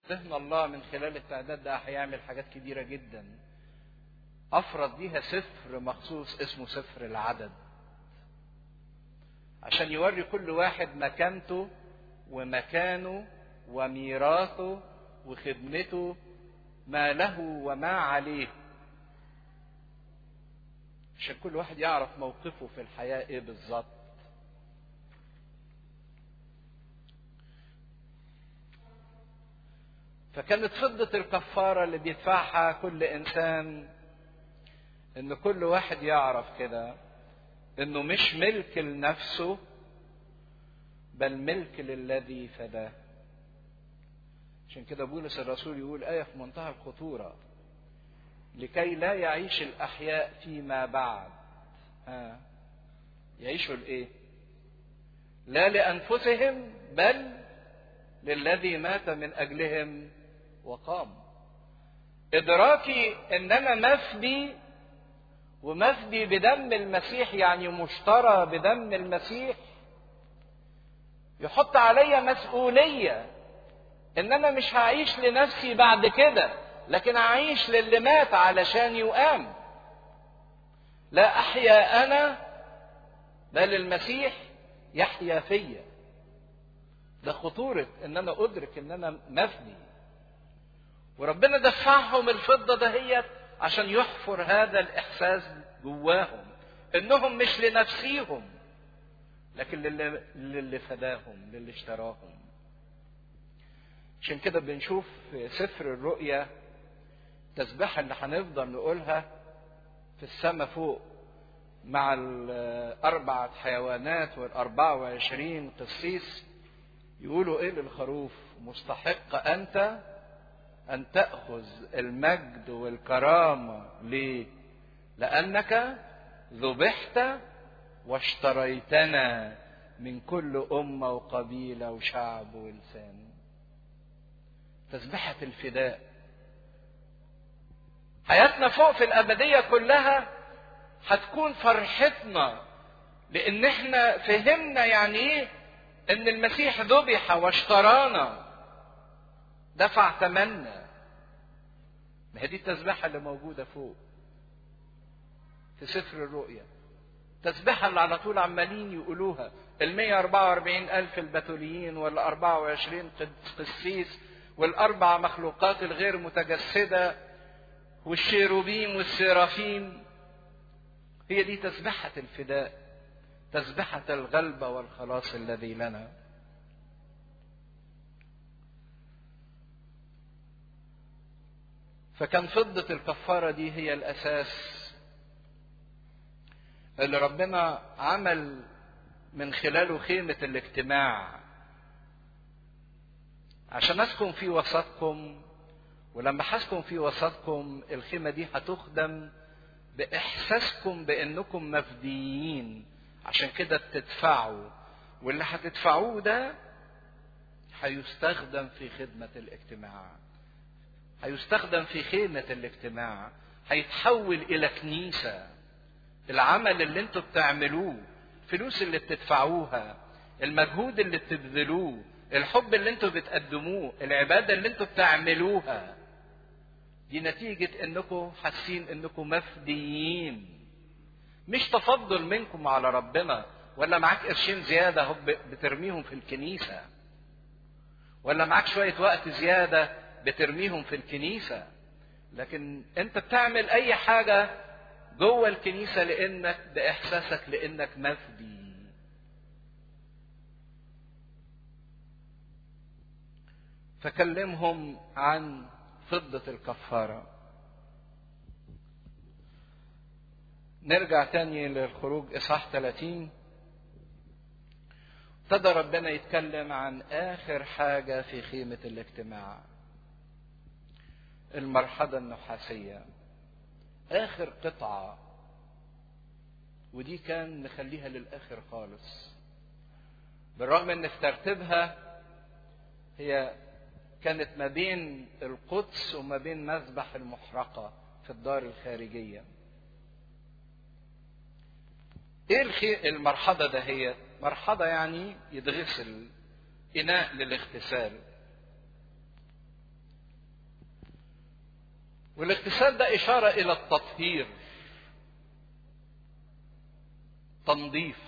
ذهن الله من خلال التعداد ده هيعمل حاجات كبيرة جدا أفرض بيها سفر مخصوص اسمه سفر العدد عشان يوري كل واحد مكانته ومكانه وميراثه وخدمته ما له وما عليه عشان كل واحد يعرف موقفه في الحياة ايه بالظبط فكانت فضة الكفارة اللي بيدفعها كل إنسان إن كل واحد يعرف كده إنه مش ملك لنفسه بل ملك للذي فداه. عشان كده بولس الرسول يقول آية في منتهى الخطورة لكي لا يعيش الأحياء فيما بعد ها يعيشوا الإيه؟ لا لأنفسهم بل للذي مات من أجلهم وقام إدراكي إن أنا مفدي ومفدي بدم المسيح يعني مشترى بدم المسيح يحط عليا مسؤولية إن أنا مش هعيش لنفسي بعد كده لكن هعيش للي مات علشان يقام لا أحيا أنا بل المسيح يحيا فيا ده خطورة إن أنا أدرك إن أنا مفني وربنا دفعهم الفضة دهيت عشان يحفر هذا الإحساس جواهم إنهم مش لنفسيهم لكن للي, للي فداهم للي اشتراهم عشان كده بنشوف في سفر الرؤيا التسبيحة اللي هنفضل نقولها في السماء فوق مع الأربعة حيوانات والأربعة وعشرين قسيس يقولوا إيه للخروف مستحق أنت أن تأخذ المجد والكرامة ليه؟ لأنك ذبحت واشتريتنا من كل أمة وقبيلة وشعب ولسان تسبحة الفداء حياتنا فوق في الأبدية كلها هتكون فرحتنا لأن احنا فهمنا يعني ايه ان المسيح ذبح واشترانا دفع ثمننا ما هي دي التسبيحة اللي موجودة فوق في سفر الرؤيا التسبيحة اللي على طول عمالين يقولوها ال 144 ألف البتوليين وال 24 قسيس والأربع مخلوقات الغير متجسدة والشيروبيم والسرافيم هي دي تسبحة الفداء تسبحة الغلبة والخلاص الذي لنا فكان فضة الكفارة دي هي الأساس اللي ربنا عمل من خلاله خيمة الاجتماع عشان أسكن في وسطكم ولما هسكن في وسطكم الخيمة دي هتخدم بإحساسكم بأنكم مفديين عشان كده بتدفعوا واللي هتدفعوه ده هيستخدم في خدمة الاجتماع هيستخدم في خيمة الاجتماع هيتحول إلى كنيسة العمل اللي انتوا بتعملوه الفلوس اللي بتدفعوها المجهود اللي بتبذلوه الحب اللي انتوا بتقدموه العبادة اللي انتوا بتعملوها دي نتيجة انكم حاسين انكم مفديين مش تفضل منكم على ربنا ولا معاك قرشين زيادة هو بترميهم في الكنيسة ولا معاك شوية وقت زيادة بترميهم في الكنيسة لكن انت بتعمل اي حاجة جوه الكنيسة لانك باحساسك لانك مفدي فكلمهم عن فضة الكفارة نرجع تاني للخروج إصحاح 30 ابتدى ربنا يتكلم عن آخر حاجة في خيمة الاجتماع المرحلة النحاسية آخر قطعة ودي كان نخليها للآخر خالص بالرغم ان في ترتيبها هي كانت ما بين القدس وما بين مذبح المحرقة في الدار الخارجية ايه الخي... المرحضة ده هي مرحضة يعني يتغسل اناء للاغتسال والاغتسال ده إشارة إلى التطهير تنظيف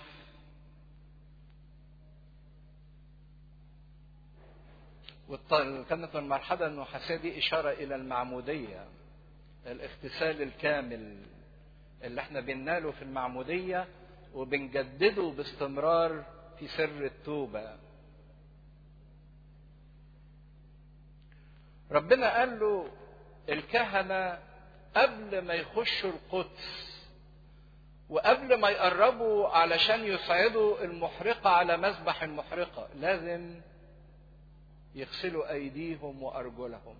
وكانت المرحلة النحاسية دي إشارة إلى المعمودية الاغتسال الكامل اللي احنا بنناله في المعمودية وبنجدده باستمرار في سر التوبة ربنا قال له الكهنة قبل ما يخشوا القدس وقبل ما يقربوا علشان يصعدوا المحرقة على مذبح المحرقة لازم يغسلوا أيديهم وأرجلهم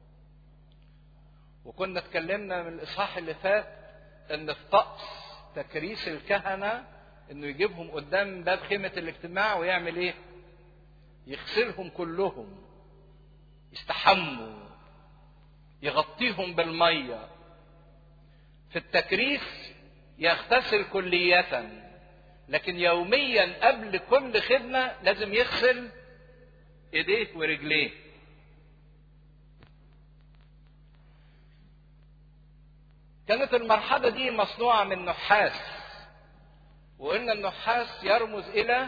وكنا اتكلمنا من الإصحاح اللي فات إن في طقس تكريس الكهنة إنه يجيبهم قدام باب خيمة الاجتماع ويعمل إيه؟ يغسلهم كلهم يستحموا يغطيهم بالمية في التكريس يغتسل كلية لكن يوميا قبل كل خدمة لازم يغسل ايديه ورجليه كانت المرحلة دي مصنوعة من نحاس وقلنا النحاس يرمز إلى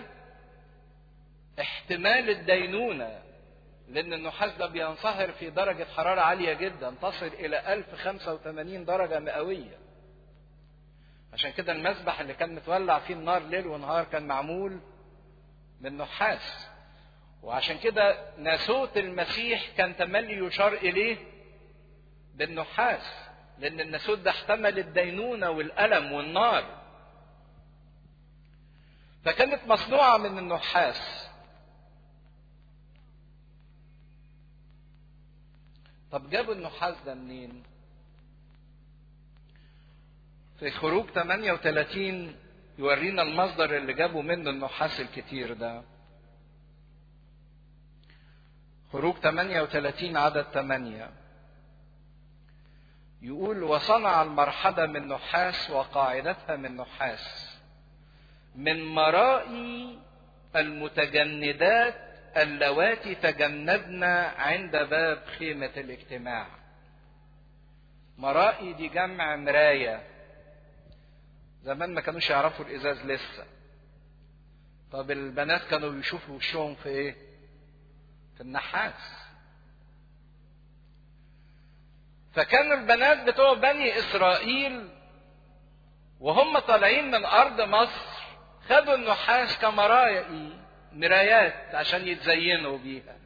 احتمال الدينونة لأن النحاس ده بينصهر في درجة حرارة عالية جدا تصل إلى 1085 درجة مئوية عشان كده المسبح اللي كان متولع فيه النار ليل ونهار كان معمول من نحاس وعشان كده ناسوت المسيح كان تملي يشار إليه بالنحاس لأن الناسوت ده احتمل الدينونة والألم والنار فكانت مصنوعة من النحاس طب جابوا النحاس ده منين؟ في خروج 38 يورينا المصدر اللي جابوا منه النحاس الكتير ده خروج 38 عدد 8 يقول وصنع المرحبة من نحاس وقاعدتها من نحاس من مرائي المتجندات اللواتي تجندن عند باب خيمة الاجتماع مرائي دي جمع مراية زمان ما كانوش يعرفوا الإزاز لسه طب البنات كانوا بيشوفوا وشهم في ايه في النحاس فكانوا البنات بتوع بني اسرائيل وهم طالعين من ارض مصر خدوا النحاس كمرايا مرايات عشان يتزينوا بيها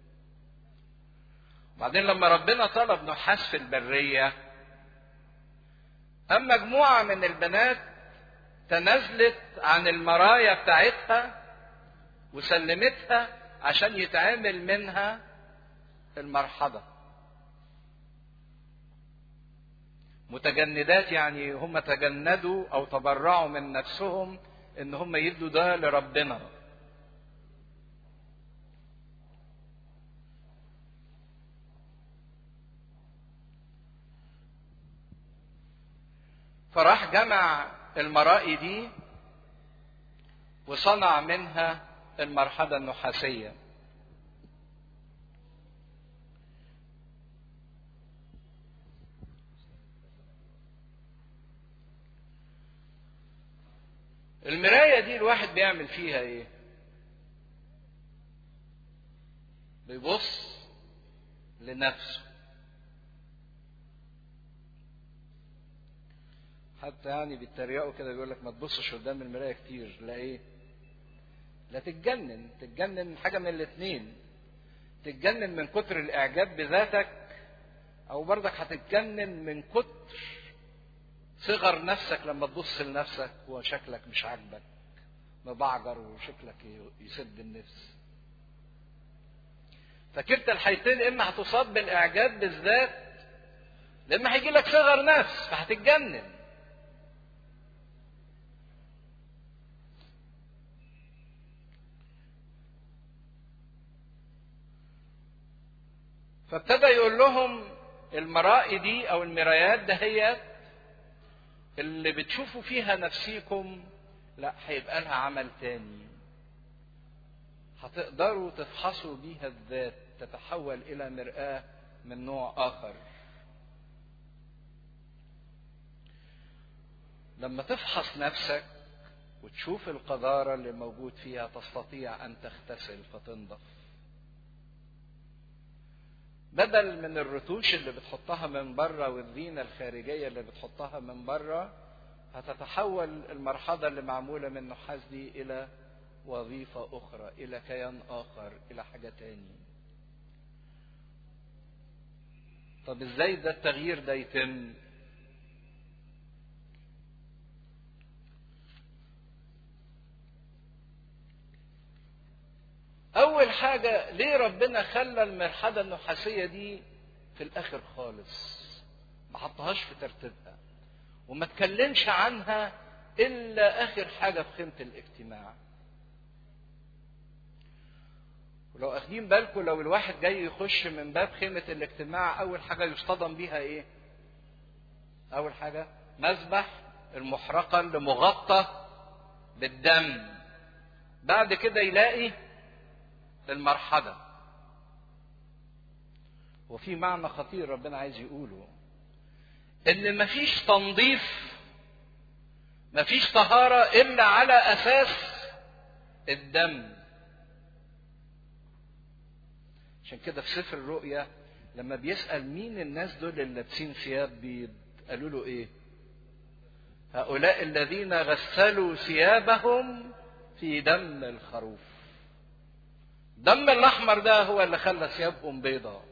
وبعدين لما ربنا طلب نحاس في البرية أم مجموعة من البنات تنازلت عن المرايا بتاعتها وسلمتها عشان يتعامل منها المرحضة متجندات يعني هم تجندوا او تبرعوا من نفسهم ان هم يدوا ده لربنا فراح جمع المرائي دي وصنع منها المرحلة النحاسية المراية دي الواحد بيعمل فيها ايه بيبص لنفسه حتى يعني بيتريقوا كده بيقول لك ما تبصش قدام المرايه كتير لا ايه لا تتجنن تتجنن من حاجه من الاثنين تتجنن من كتر الاعجاب بذاتك او برضك هتتجنن من كتر صغر نفسك لما تبص لنفسك وشكلك مش عاجبك مبعجر وشكلك يسد النفس فكلتا الحيتين اما هتصاب بالاعجاب بالذات لما هيجي لك صغر نفس فهتتجنن فابتدى يقول لهم المرائي دي او المرايات دهيت اللي بتشوفوا فيها نفسيكم لا هيبقى لها عمل تاني هتقدروا تفحصوا بيها الذات تتحول الى مرآة من نوع اخر لما تفحص نفسك وتشوف القذارة اللي موجود فيها تستطيع أن تغتسل فتنضف بدل من الرتوش اللي بتحطها من بره والزينة الخارجية اللي بتحطها من بره هتتحول المرحلة اللي معمولة من النحاس دي إلى وظيفة أخرى إلى كيان آخر إلى حاجة تاني طب إزاي ده التغيير ده يتم أول حاجة ليه ربنا خلى المرحلة النحاسية دي في الآخر خالص ما حطهاش في ترتيبها وما تكلمش عنها إلا آخر حاجة في خيمة الاجتماع ولو أخدين بالكم لو الواحد جاي يخش من باب خيمة الاجتماع أول حاجة يصطدم بيها إيه؟ أول حاجة مذبح المحرقة اللي مغطى بالدم بعد كده يلاقي المرحلة وفي معنى خطير ربنا عايز يقوله ان مفيش تنظيف مفيش طهارة الا على اساس الدم عشان كده في سفر الرؤيا لما بيسأل مين الناس دول اللي لابسين ثياب بيض قالوا له ايه هؤلاء الذين غسلوا ثيابهم في دم الخروف دم الاحمر ده هو اللي خلى ثيابهم بيضاء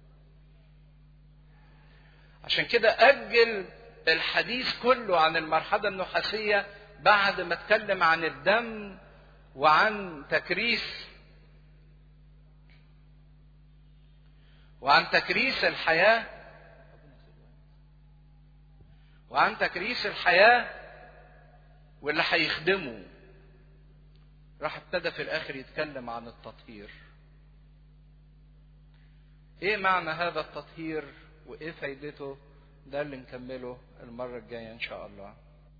عشان كده اجل الحديث كله عن المرحله النحاسيه بعد ما اتكلم عن الدم وعن تكريس وعن تكريس الحياه وعن تكريس الحياه واللي هيخدمه راح ابتدى في الاخر يتكلم عن التطهير ايه معنى هذا التطهير وايه فايدته ده اللي نكمله المرة الجاية ان شاء الله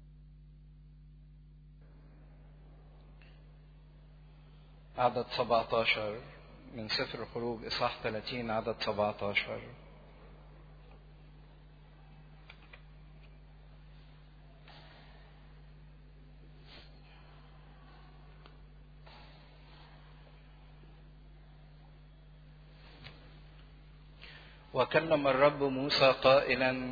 عدد 17 من سفر الخروج اصحاح 30 عدد 17 وكلم الرب موسى قائلا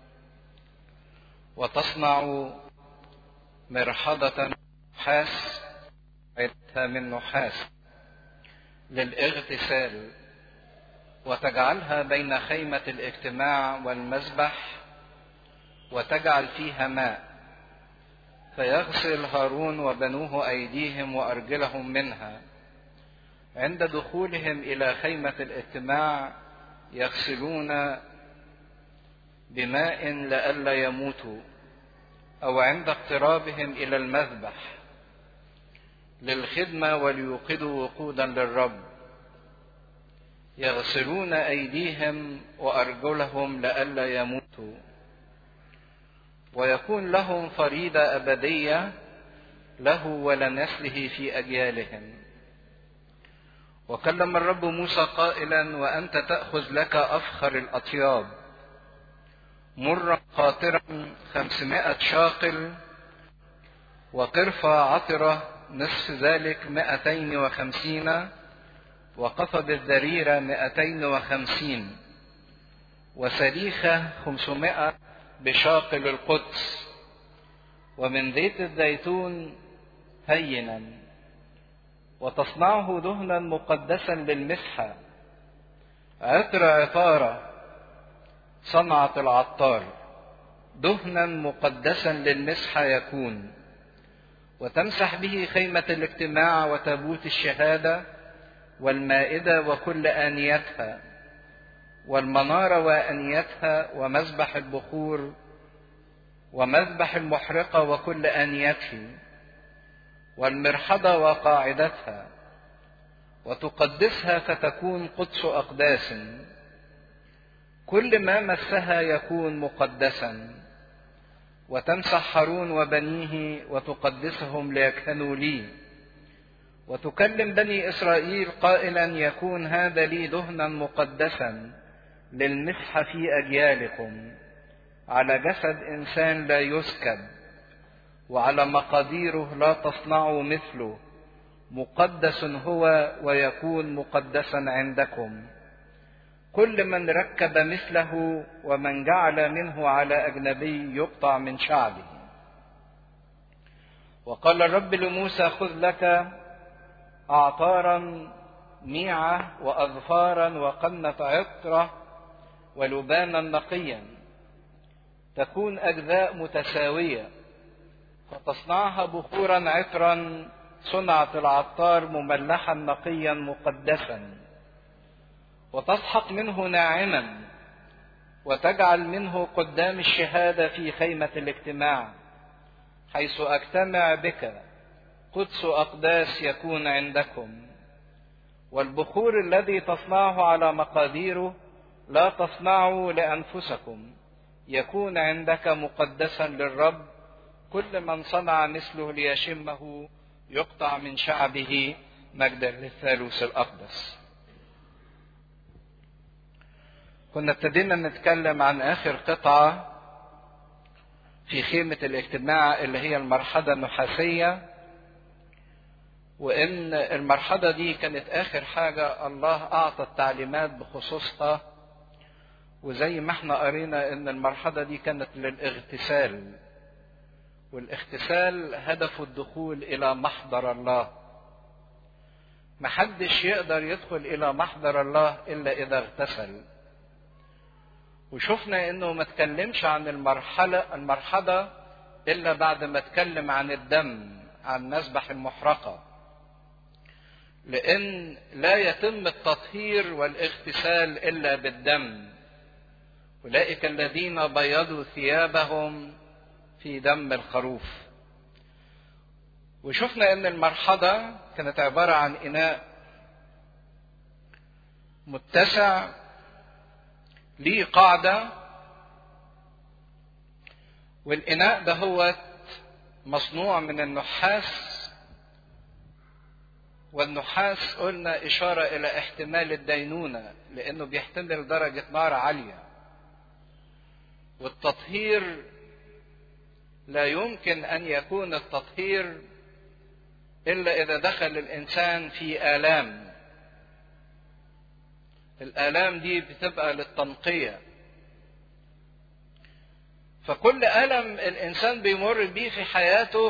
وتصنع مرحضة نحاس عدتها من نحاس للاغتسال وتجعلها بين خيمة الاجتماع والمذبح وتجعل فيها ماء فيغسل هارون وبنوه أيديهم وأرجلهم منها عند دخولهم إلى خيمة الاجتماع يغسلون بماء لئلا يموتوا او عند اقترابهم الى المذبح للخدمه وليوقدوا وقودا للرب يغسلون ايديهم وارجلهم لئلا يموتوا ويكون لهم فريضه ابديه له ولنسله في اجيالهم وكلم الرب موسى قائلا وانت تاخذ لك افخر الاطياب مرا قاطرا خمسمائة شاقل وقرفة عطرة نصف ذلك مائتين وخمسين وقفب الذريرة مائتين وخمسين وسليخة خمسمائة بشاقل القدس ومن زيت الزيتون هينا وتصنعه دهنا مقدسا للمسحة عطر عطارة صنعة العطار دهنا مقدسا للمسحة يكون وتمسح به خيمة الاجتماع وتابوت الشهادة والمائدة وكل آنيتها والمنارة وآنيتها ومذبح البخور ومذبح المحرقة وكل آنيته والمرحضة وقاعدتها وتقدسها فتكون قدس أقداس كل ما مسها يكون مقدسا وتمسح هارون وبنيه وتقدسهم ليكهنوا لي وتكلم بني اسرائيل قائلا يكون هذا لي دهنا مقدسا للمسح في اجيالكم على جسد انسان لا يسكب وعلى مقاديره لا تصنعوا مثله مقدس هو ويكون مقدسا عندكم كل من ركب مثله ومن جعل منه على اجنبي يقطع من شعبه وقال الرب لموسى خذ لك اعطارا ميعه واظفارا وقنه عطره ولبانا نقيا تكون اجزاء متساويه فتصنعها بخورا عطرا صنعت العطار مملحا نقيا مقدسا وتسحق منه ناعما وتجعل منه قدام الشهاده في خيمه الاجتماع حيث اجتمع بك قدس اقداس يكون عندكم والبخور الذي تصنعه على مقاديره لا تصنعوا لانفسكم يكون عندك مقدسا للرب كل من صنع مثله ليشمه يقطع من شعبه مجدا للثالوث الاقدس كنا ابتدينا نتكلم عن اخر قطعه في خيمه الاجتماع اللي هي المرحله النحاسيه وان المرحله دي كانت اخر حاجه الله اعطى التعليمات بخصوصها وزي ما احنا قرينا ان المرحله دي كانت للاغتسال والاغتسال هدفه الدخول الى محضر الله محدش يقدر يدخل الى محضر الله الا اذا اغتسل وشفنا انه ما تكلمش عن المرحله المرحله الا بعد ما اتكلم عن الدم عن مسبح المحرقه لان لا يتم التطهير والاغتسال الا بالدم اولئك الذين بيضوا ثيابهم في دم الخروف وشفنا ان المرحله كانت عباره عن اناء متسع ليه قاعده والاناء ده هو مصنوع من النحاس والنحاس قلنا اشاره الى احتمال الدينونه لانه بيحتمل درجه نار عاليه والتطهير لا يمكن ان يكون التطهير الا اذا دخل الانسان في الام الالام دي بتبقى للتنقيه فكل الم الانسان بيمر بيه في حياته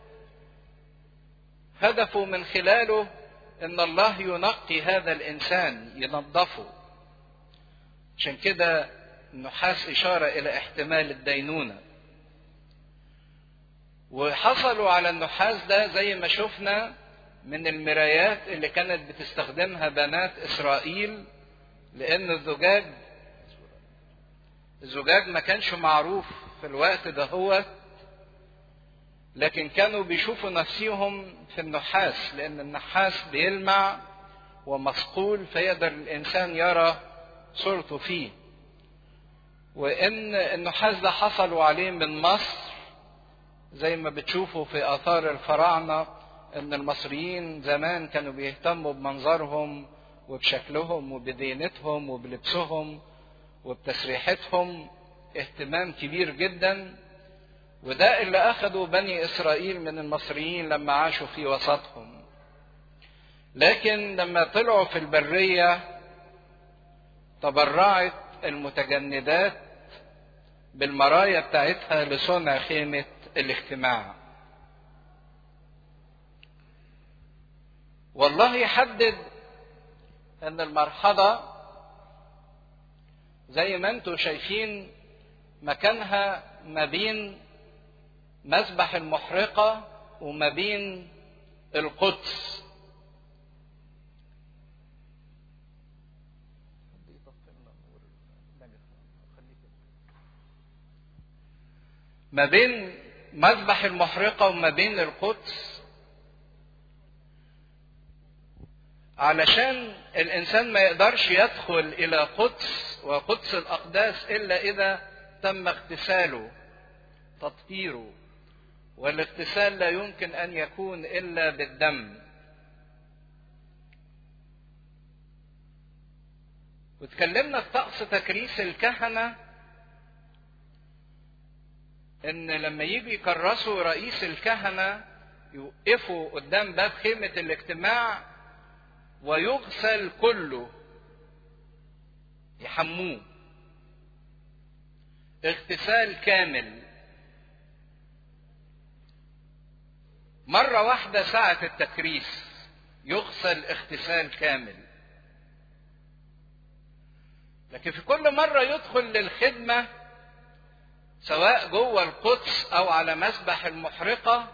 هدفه من خلاله ان الله ينقي هذا الانسان ينظفه عشان كده النحاس اشاره الى احتمال الدينونه وحصلوا على النحاس ده زي ما شفنا من المرايات اللي كانت بتستخدمها بنات اسرائيل لان الزجاج الزجاج ما كانش معروف في الوقت ده هو لكن كانوا بيشوفوا نفسهم في النحاس لان النحاس بيلمع ومصقول فيقدر الانسان يرى صورته فيه وان النحاس ده حصلوا عليه من مصر زي ما بتشوفوا في اثار الفراعنه ان المصريين زمان كانوا بيهتموا بمنظرهم وبشكلهم وبدينتهم وبلبسهم وبتسريحتهم اهتمام كبير جدا وده اللي اخذوا بني اسرائيل من المصريين لما عاشوا في وسطهم لكن لما طلعوا في البريه تبرعت المتجندات بالمرايا بتاعتها لصنع خيمه الاجتماع والله يحدد ان المرحله زي ما انتم شايفين مكانها ما بين مسبح المحرقه وما بين القدس ما بين مذبح المحرقة وما بين القدس علشان الإنسان ما يقدرش يدخل إلى قدس وقدس الأقداس إلا إذا تم اغتساله تطهيره والاغتسال لا يمكن أن يكون إلا بالدم وتكلمنا في طقس تكريس الكهنة ان لما يجي يكرسوا رئيس الكهنة يوقفوا قدام باب خيمة الاجتماع ويغسل كله يحموه اغتسال كامل مرة واحدة ساعة التكريس يغسل اغتسال كامل لكن في كل مرة يدخل للخدمة سواء جوه القدس أو على مسبح المحرقة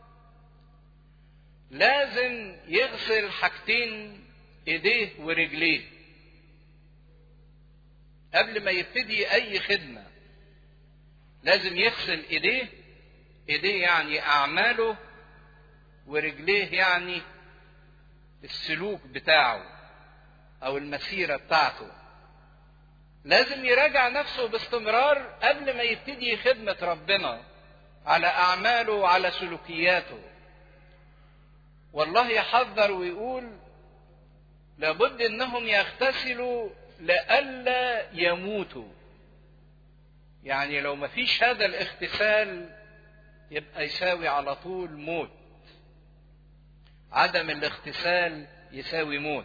لازم يغسل حاجتين ايديه ورجليه قبل ما يبتدي اي خدمه لازم يغسل ايديه ايديه يعني اعماله ورجليه يعني السلوك بتاعه او المسيره بتاعته لازم يراجع نفسه باستمرار قبل ما يبتدي خدمه ربنا على اعماله وعلى سلوكياته والله يحذر ويقول لابد انهم يغتسلوا لئلا يموتوا يعني لو ما فيش هذا الاغتسال يبقى يساوي على طول موت عدم الاغتسال يساوي موت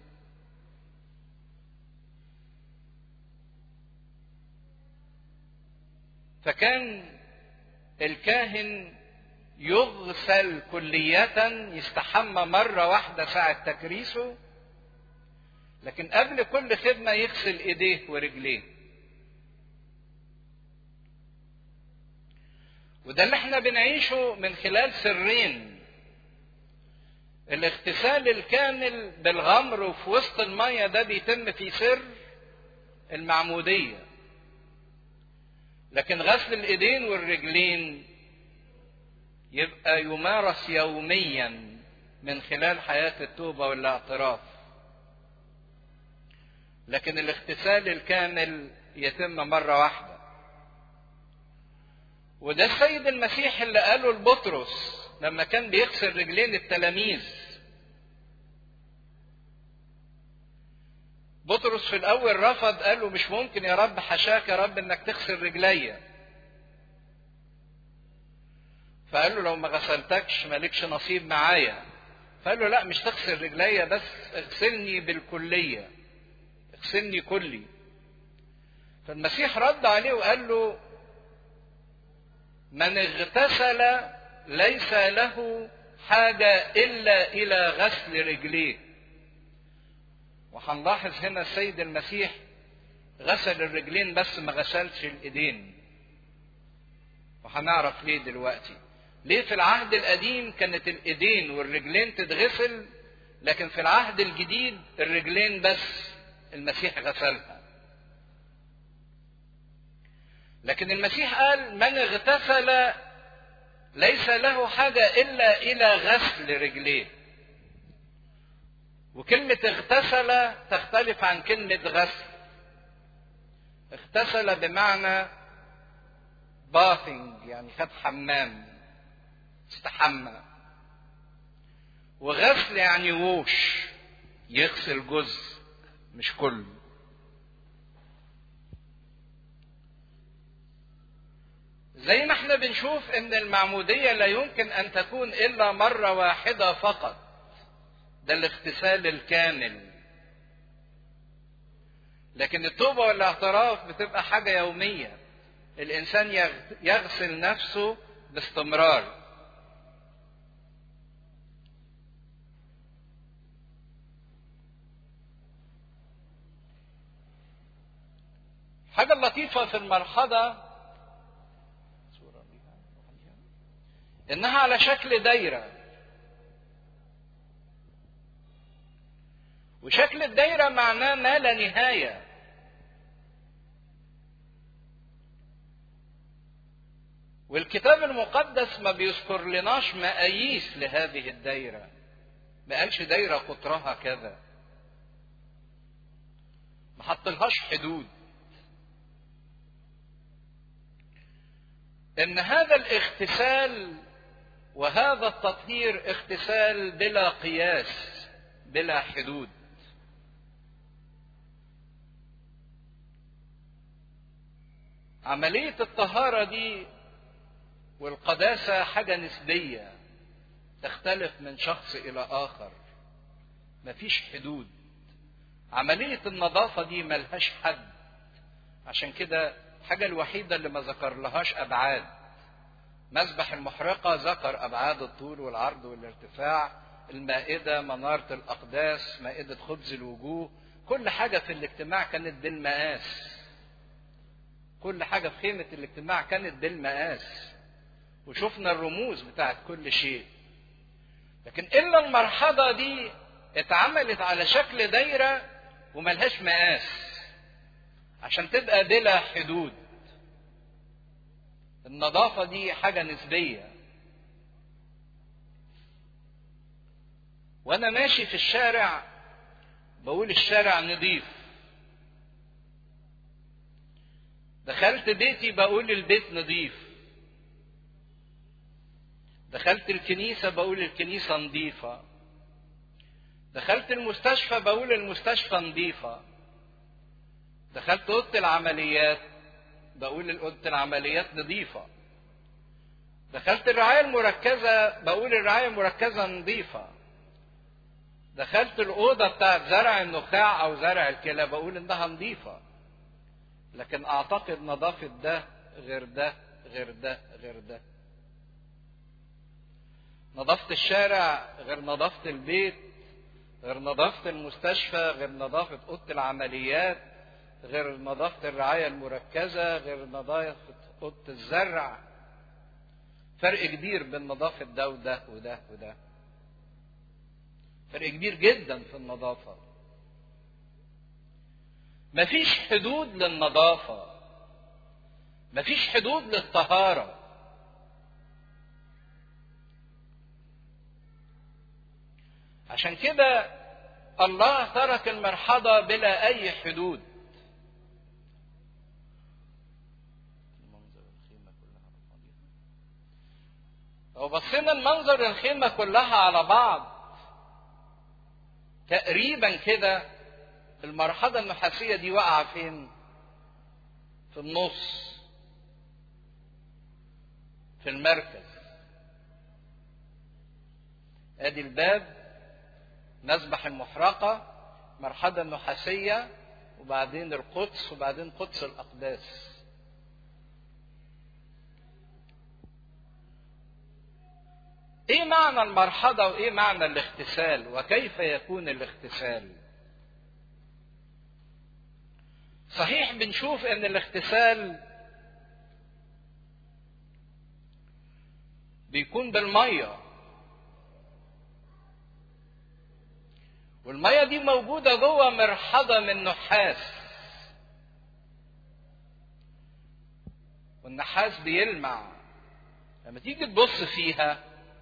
فكان الكاهن يغسل كلية يستحمى مرة واحدة ساعة تكريسه لكن قبل كل خدمة يغسل ايديه ورجليه وده اللي احنا بنعيشه من خلال سرين الاغتسال الكامل بالغمر وفي وسط المية ده بيتم في سر المعمودية لكن غسل الايدين والرجلين يبقى يمارس يوميا من خلال حياة التوبة والاعتراف لكن الاغتسال الكامل يتم مرة واحدة وده السيد المسيح اللي قاله لبطرس لما كان بيغسل رجلين التلاميذ بطرس في الاول رفض قال له مش ممكن يا رب حشاك يا رب انك تغسل رجليا فقال له لو ما غسلتكش مالكش نصيب معايا فقال له لا مش تغسل رجليا بس اغسلني بالكليه اغسلني كلي فالمسيح رد عليه وقال له من اغتسل ليس له حاجة إلا إلى غسل رجليه وهنلاحظ هنا السيد المسيح غسل الرجلين بس ما غسلش الإيدين وهنعرف ليه دلوقتي ليه في العهد القديم كانت الإيدين والرجلين تتغسل لكن في العهد الجديد الرجلين بس المسيح غسلها لكن المسيح قال من اغتسل ليس له حاجة إلا إلى غسل رجليه وكلمة اغتسل تختلف عن كلمة غسل اغتسل بمعنى باثنج يعني خد حمام استحمى وغسل يعني ووش يغسل جزء مش كله زي ما احنا بنشوف ان المعمودية لا يمكن ان تكون الا مرة واحدة فقط ده الاغتسال الكامل لكن التوبة والاعتراف بتبقى حاجة يومية الانسان يغسل نفسه باستمرار حاجة لطيفة في المرحلة إنها على شكل دايرة وشكل الدايرة معناه ما لا نهاية والكتاب المقدس ما بيذكر لناش مقاييس لهذه الدايرة ما قالش دايرة قطرها كذا ما حطلهاش حدود ان هذا الاغتسال وهذا التطهير اغتسال بلا قياس بلا حدود عملية الطهارة دي والقداسة حاجة نسبية تختلف من شخص إلى آخر مفيش حدود عملية النظافة دي ملهاش حد عشان كده الحاجة الوحيدة اللي ما ذكر لهاش أبعاد مذبح المحرقة ذكر أبعاد الطول والعرض والارتفاع المائدة منارة الأقداس مائدة خبز الوجوه كل حاجة في الاجتماع كانت بالمقاس كل حاجة في خيمة الاجتماع كانت بالمقاس وشفنا الرموز بتاعت كل شيء لكن إلا المرحلة دي اتعملت على شكل دايرة وملهاش مقاس عشان تبقى بلا حدود النظافة دي حاجة نسبية وأنا ماشي في الشارع بقول الشارع نظيف دخلت بيتي بقول البيت نظيف دخلت الكنيسة بقول الكنيسة نظيفة دخلت المستشفى بقول المستشفى نظيفة دخلت أوضة العمليات بقول أوضة العمليات نظيفة دخلت الرعاية المركزة بقول الرعاية المركزة نظيفة دخلت الأوضة بتاعت زرع النخاع أو زرع الكلى بقول إنها نظيفة لكن أعتقد نظافة ده غير ده غير ده غير ده نظافة الشارع غير نظافة البيت غير نظافة المستشفى غير نظافة أوضة العمليات غير نظافة الرعاية المركزة غير نظافة أوضة الزرع فرق كبير بين نظافة ده وده وده وده فرق كبير جدا في النظافة مفيش حدود للنظافة مفيش حدود للطهارة عشان كده الله ترك المرحضة بلا أي حدود لو بصينا المنظر الخيمة كلها على بعض تقريبا كده المرحلة النحاسية دي واقعة فين؟ في النص في المركز ادي الباب مذبح المحرقة مرحلة النحاسية وبعدين القدس وبعدين قدس الأقداس ايه معنى المرحضة وايه معنى الاغتسال وكيف يكون الاغتسال صحيح بنشوف ان الاغتسال بيكون بالميه والميه دي موجوده جوه مرحضه من نحاس والنحاس بيلمع لما تيجي تبص فيها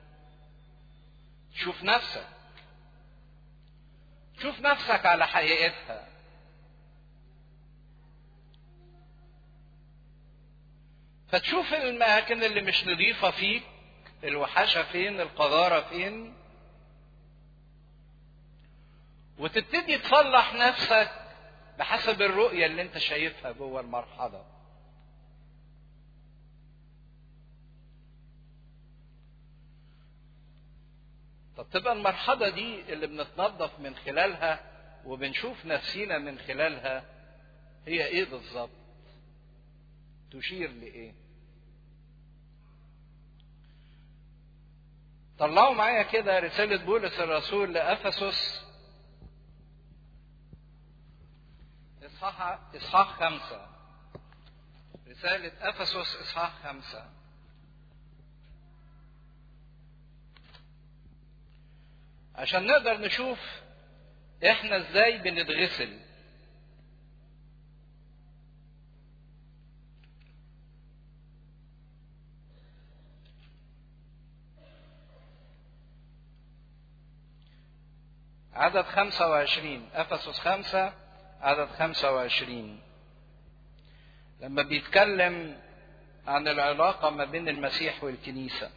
شوف نفسك شوف نفسك على حقيقتها فتشوف الأماكن اللي مش نظيفة فيك الوحشة فين القذارة فين وتبتدي تصلح نفسك بحسب الرؤية اللي انت شايفها جوه المرحلة طب تبقى المرحلة دي اللي بنتنظف من خلالها وبنشوف نفسينا من خلالها هي ايه بالظبط تشير لايه طلعوا معايا كده رسالة بولس الرسول لأفسس إصحاح إصحاح خمسة رسالة أفسس إصحاح خمسة عشان نقدر نشوف احنا ازاي بنتغسل عدد خمسة وعشرين أفسس خمسة عدد خمسة وعشرين لما بيتكلم عن العلاقة ما بين المسيح والكنيسة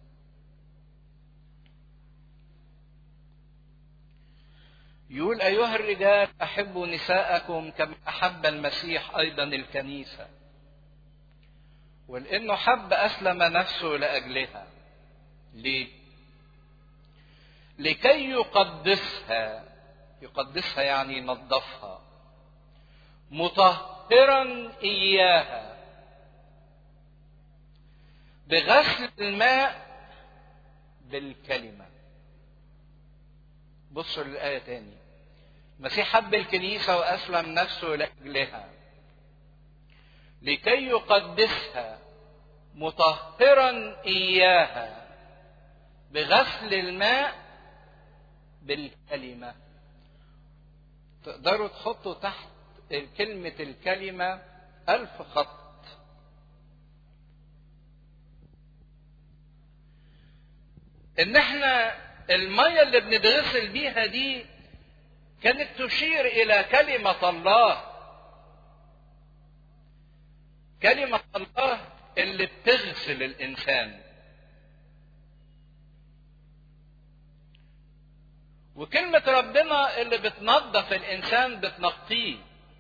يقول أيها الرجال أحبوا نساءكم كما أحب المسيح أيضا الكنيسة ولانه حب اسلم نفسه لاجلها ليه لكي يقدسها يقدسها يعني ينظفها مطهرا اياها بغسل الماء بالكلمه بصوا للايه تاني المسيح حب الكنيسه واسلم نفسه لاجلها لكي يقدسها مطهرا اياها بغسل الماء بالكلمه تقدروا تحطوا تحت كلمه الكلمه الف خط ان احنا الميه اللي بنتغسل بيها دي كانت تشير الى كلمه الله كلمه الله اللي بتغسل الانسان وكلمة ربنا اللي بتنظف الإنسان بتنقيه.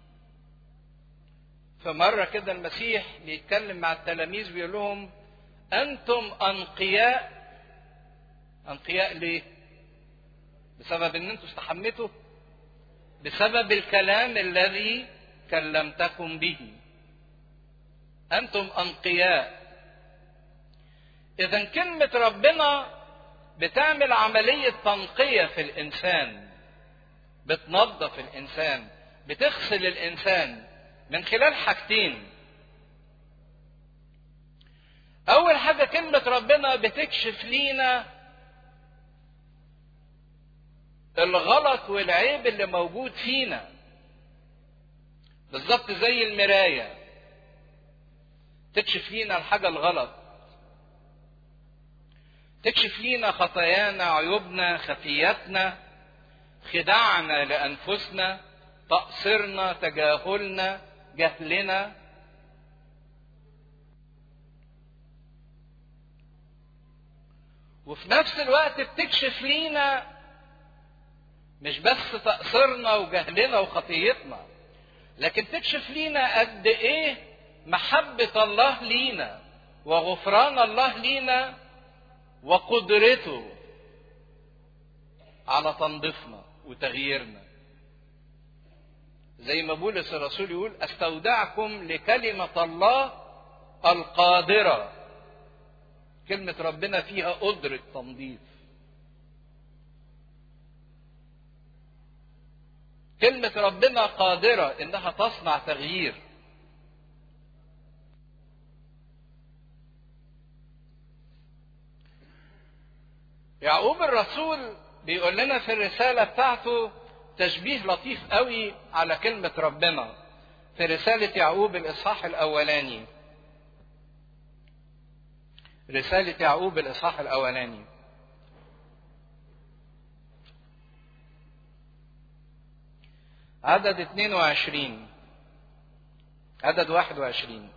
فمرة كده المسيح بيتكلم مع التلاميذ بيقول لهم أنتم أنقياء أنقياء ليه؟ بسبب إن أنتم استحميتوا؟ بسبب الكلام الذي كلمتكم به. أنتم أنقياء. إذا كلمة ربنا بتعمل عملية تنقية في الإنسان بتنظف الإنسان بتغسل الإنسان من خلال حاجتين أول حاجة كلمة ربنا بتكشف لينا الغلط والعيب اللي موجود فينا بالظبط زي المراية تكشف لينا الحاجة الغلط تكشف لينا خطايانا عيوبنا خفياتنا خداعنا لانفسنا تقصيرنا تجاهلنا جهلنا وفي نفس الوقت بتكشف لينا مش بس تقصيرنا وجهلنا وخطيتنا لكن تكشف لينا قد ايه محبة الله لينا وغفران الله لينا وقدرته على تنظيفنا وتغييرنا زي ما بولس الرسول يقول استودعكم لكلمة الله القادرة كلمة ربنا فيها قدرة تنظيف كلمة ربنا قادرة انها تصنع تغيير يعقوب الرسول بيقول لنا في الرسالة بتاعته تشبيه لطيف قوي على كلمة ربنا في رسالة يعقوب الإصحاح الأولاني رسالة يعقوب الإصحاح الأولاني عدد 22 عدد 21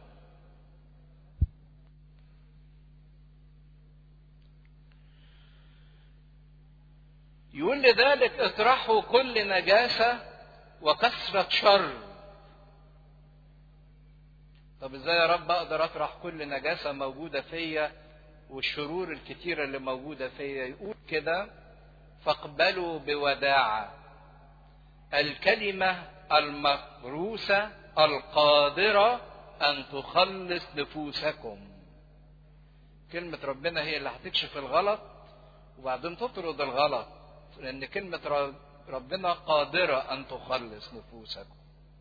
يقول لذلك اطرحوا كل نجاسة وكثرة شر طب ازاي يا رب اقدر اطرح كل نجاسة موجودة فيا والشرور الكتيرة اللي موجودة فيا يقول كده فاقبلوا بوداعة الكلمة المغروسة القادرة أن تخلص نفوسكم كلمة ربنا هي اللي هتكشف الغلط وبعدين تطرد الغلط لأن كلمة ربنا قادرة أن تخلص نفوسكم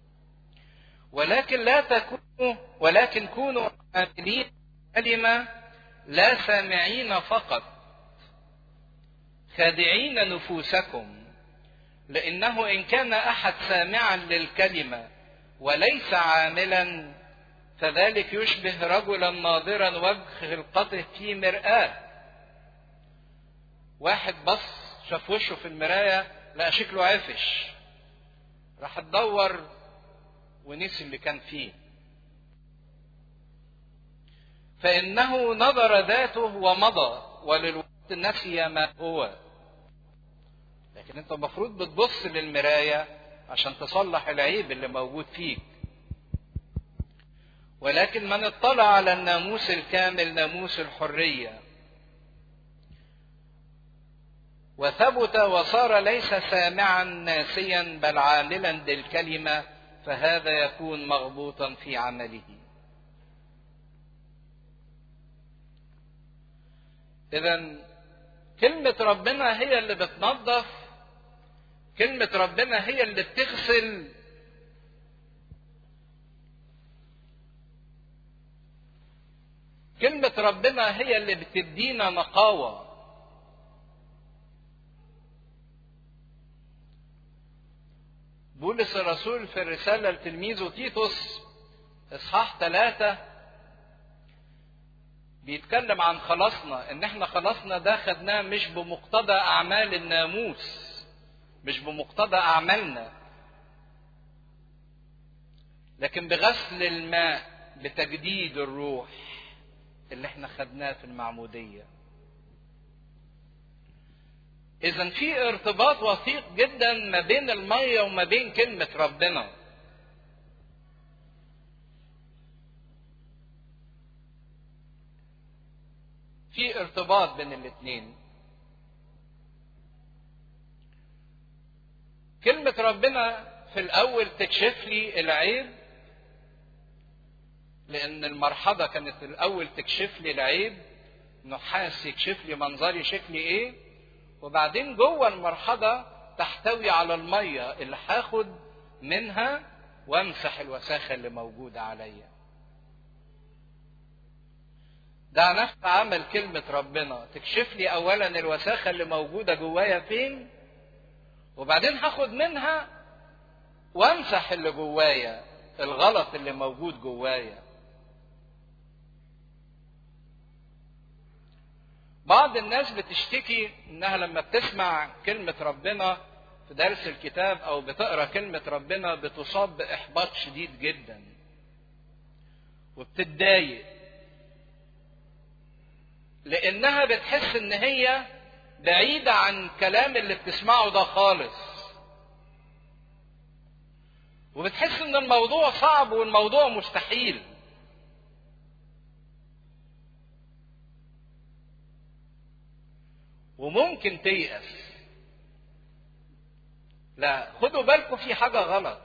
ولكن لا تكونوا ولكن كونوا عاملين كلمة لا سامعين فقط خادعين نفوسكم لأنه إن كان أحد سامعا للكلمة وليس عاملا فذلك يشبه رجلا ناظرا وجه خلقته في مرآة واحد بص شاف وشه في المراية لقى شكله عفش راح تدور ونسي اللي كان فيه فإنه نظر ذاته ومضى وللوقت نسي ما هو لكن انت المفروض بتبص للمراية عشان تصلح العيب اللي موجود فيك ولكن من اطلع على الناموس الكامل ناموس الحريه وثبت وصار ليس سامعا ناسيا بل عاملا بالكلمه فهذا يكون مغبوطا في عمله اذا كلمه ربنا هي اللي بتنظف كلمه ربنا هي اللي بتغسل كلمه ربنا هي اللي بتدينا نقاوه بولس الرسول في الرسالة لتلميذه تيتوس إصحاح ثلاثة بيتكلم عن خلاصنا إن إحنا خلاصنا ده خدناه مش بمقتضى أعمال الناموس مش بمقتضى أعمالنا لكن بغسل الماء بتجديد الروح اللي إحنا خدناه في المعمودية إذا في ارتباط وثيق جدا ما بين المية وما بين كلمة ربنا. في ارتباط بين الاثنين. كلمة ربنا في الأول تكشف لي العيب لأن المرحلة كانت الأول تكشف لي العيب نحاس يكشف لي منظري شكلي إيه وبعدين جوه المرحلة تحتوي على المية اللي هاخد منها وامسح الوساخة اللي موجودة عليا. ده نفس عمل كلمة ربنا تكشف لي أولا الوساخة اللي موجودة جوايا فين وبعدين هاخد منها وامسح اللي جوايا الغلط اللي موجود جوايا. بعض الناس بتشتكي انها لما بتسمع كلمة ربنا في درس الكتاب او بتقرا كلمة ربنا بتصاب باحباط شديد جدا وبتتضايق لانها بتحس ان هي بعيدة عن الكلام اللي بتسمعه ده خالص وبتحس ان الموضوع صعب والموضوع مستحيل وممكن تيأس لا خدوا بالكم في حاجة غلط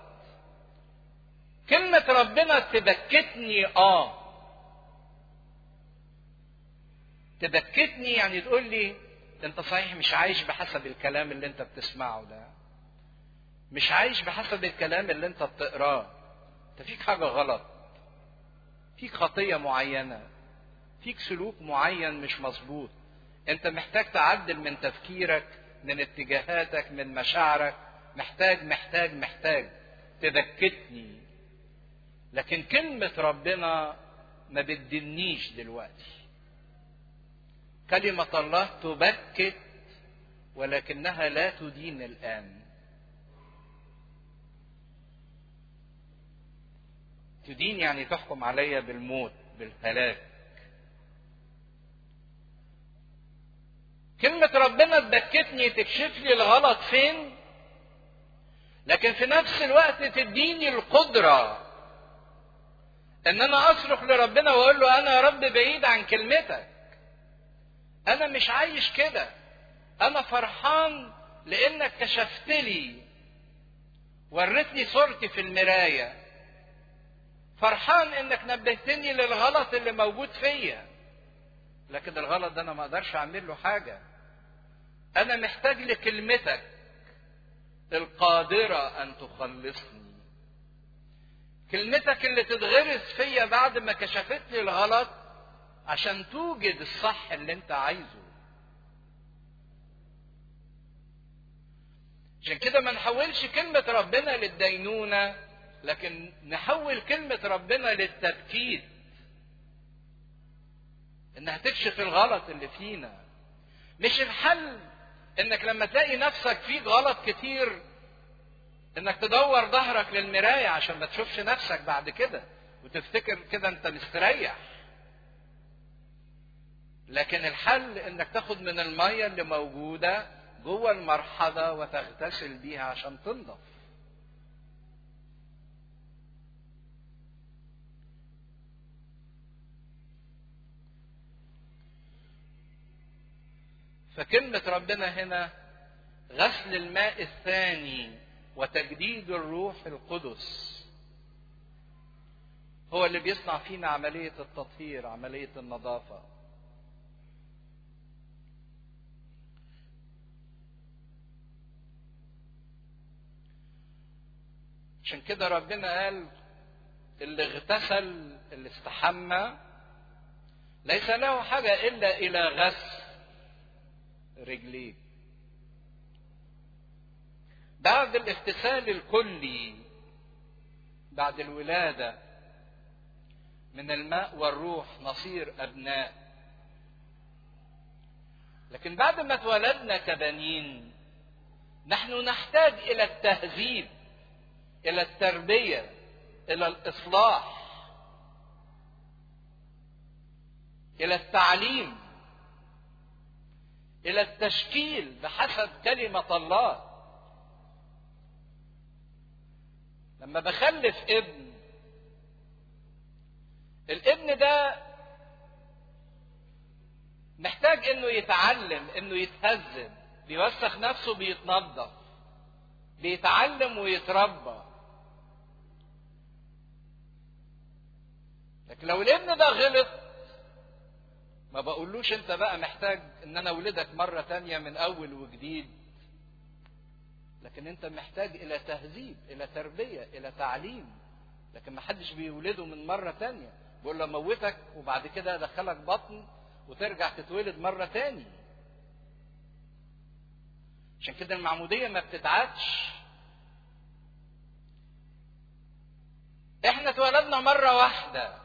كلمة ربنا تبكتني اه تبكتني يعني تقول لي انت صحيح مش عايش بحسب الكلام اللي انت بتسمعه ده مش عايش بحسب الكلام اللي انت بتقراه انت فيك حاجة غلط فيك خطية معينة فيك سلوك معين مش مظبوط انت محتاج تعدل من تفكيرك من اتجاهاتك من مشاعرك محتاج محتاج محتاج تبكتني لكن كلمة ربنا ما بتدنيش دلوقتي كلمة الله تبكت ولكنها لا تدين الآن تدين يعني تحكم عليا بالموت بالهلاك كلمة ربنا تبكتني تكشف لي الغلط فين لكن في نفس الوقت تديني القدرة ان انا اصرخ لربنا واقول له انا يا رب بعيد عن كلمتك انا مش عايش كده انا فرحان لانك كشفت لي وريتني صورتي في المراية فرحان انك نبهتني للغلط اللي موجود فيا لكن الغلط ده انا ما اقدرش اعمل له حاجه انا محتاج لكلمتك القادره ان تخلصني كلمتك اللي تتغرس فيا بعد ما كشفت لي الغلط عشان توجد الصح اللي انت عايزه عشان كده ما نحولش كلمة ربنا للدينونة لكن نحول كلمة ربنا للتبكيت انها تكشف الغلط اللي فينا مش الحل انك لما تلاقي نفسك فيك غلط كتير انك تدور ظهرك للمراية عشان ما تشوفش نفسك بعد كده وتفتكر كده انت مستريح لكن الحل انك تاخد من المية اللي موجودة جوه المرحلة وتغتسل بيها عشان تنضف فكلمة ربنا هنا غسل الماء الثاني وتجديد الروح القدس هو اللي بيصنع فينا عملية التطهير عملية النظافة عشان كده ربنا قال اللي اغتسل اللي استحمى ليس له حاجة إلا إلى غسل رجليه بعد الاغتسال الكلي بعد الولادة من الماء والروح نصير أبناء لكن بعد ما اتولدنا كبنين نحن نحتاج إلى التهذيب إلى التربية إلى الإصلاح إلى التعليم إلى التشكيل بحسب كلمة الله لما بخلف ابن الابن ده محتاج انه يتعلم انه يتهذب بيوسخ نفسه بيتنظف بيتعلم ويتربى لكن لو الابن ده غلط ما بقولوش انت بقى محتاج ان انا اولدك مرة تانية من اول وجديد لكن انت محتاج الى تهذيب الى تربية الى تعليم لكن ما حدش بيولده من مرة تانية بيقول له موتك وبعد كده ادخلك بطن وترجع تتولد مرة تاني عشان كده المعمودية ما بتتعادش احنا اتولدنا مرة واحدة